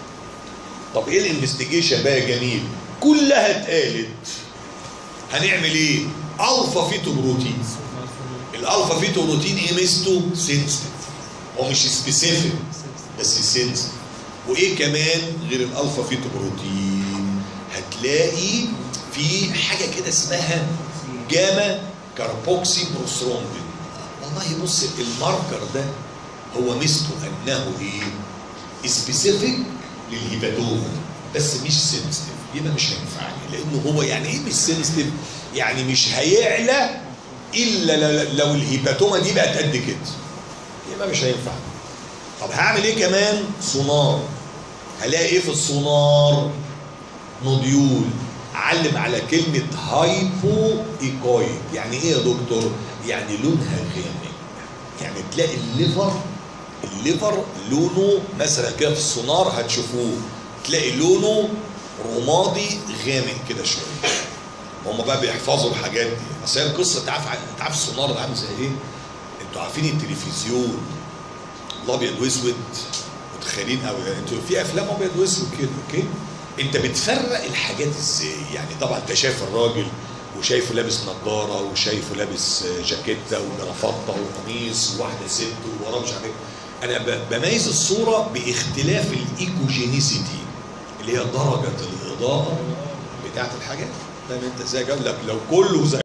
طب ايه الانفستيجيشن بقى يا جميل؟ كلها اتقالت هنعمل ايه؟ الفا فيتو بروتين الالفا فيتو بروتين ايه ميزته؟ سنسيتيف هو مش سبيسيفيك بس سنسيتيف وايه كمان غير الالفا فيتو بروتين هتلاقي في حاجه كده اسمها جاما كاربوكسي بروسترومبين والله بص الماركر ده هو ميزته انه ايه؟ سبيسيفيك للهيباتوما بس مش سنسيتيف يبقى مش هينفعني لانه هو يعني ايه مش سنسيتيف؟ يعني مش هيعلى الا ل- لو الهيباتوما دي بقت قد كده يبقى مش هينفع طب هعمل ايه كمان سونار هلاقي ايه في السونار نوديول علم على كلمة هايبو ايكويد يعني ايه يا دكتور يعني لونها غامق يعني تلاقي الليفر الليفر لونه مثلا كده في السونار هتشوفوه تلاقي لونه رمادي غامق كده شويه هم بقى بيحفظوا الحاجات دي اصل هي القصه انت عارف انت عارف السونار ده عامل زي ايه؟ انتوا عارفين التلفزيون الابيض واسود متخيلين او انتوا في افلام ابيض واسود كده اوكي؟ انت بتفرق الحاجات ازاي؟ يعني طبعا انت شايف الراجل وشايفه لابس نظاره وشايفه لابس جاكيته وجرافطه وقميص وواحده ست ووراه مش عارف ايه انا ب- بميز الصوره باختلاف الايكوجينيسيتي اللي هي درجه الاضاءه بتاعت الحاجات فاهم انت ازاي؟ جاب لك لو كله زي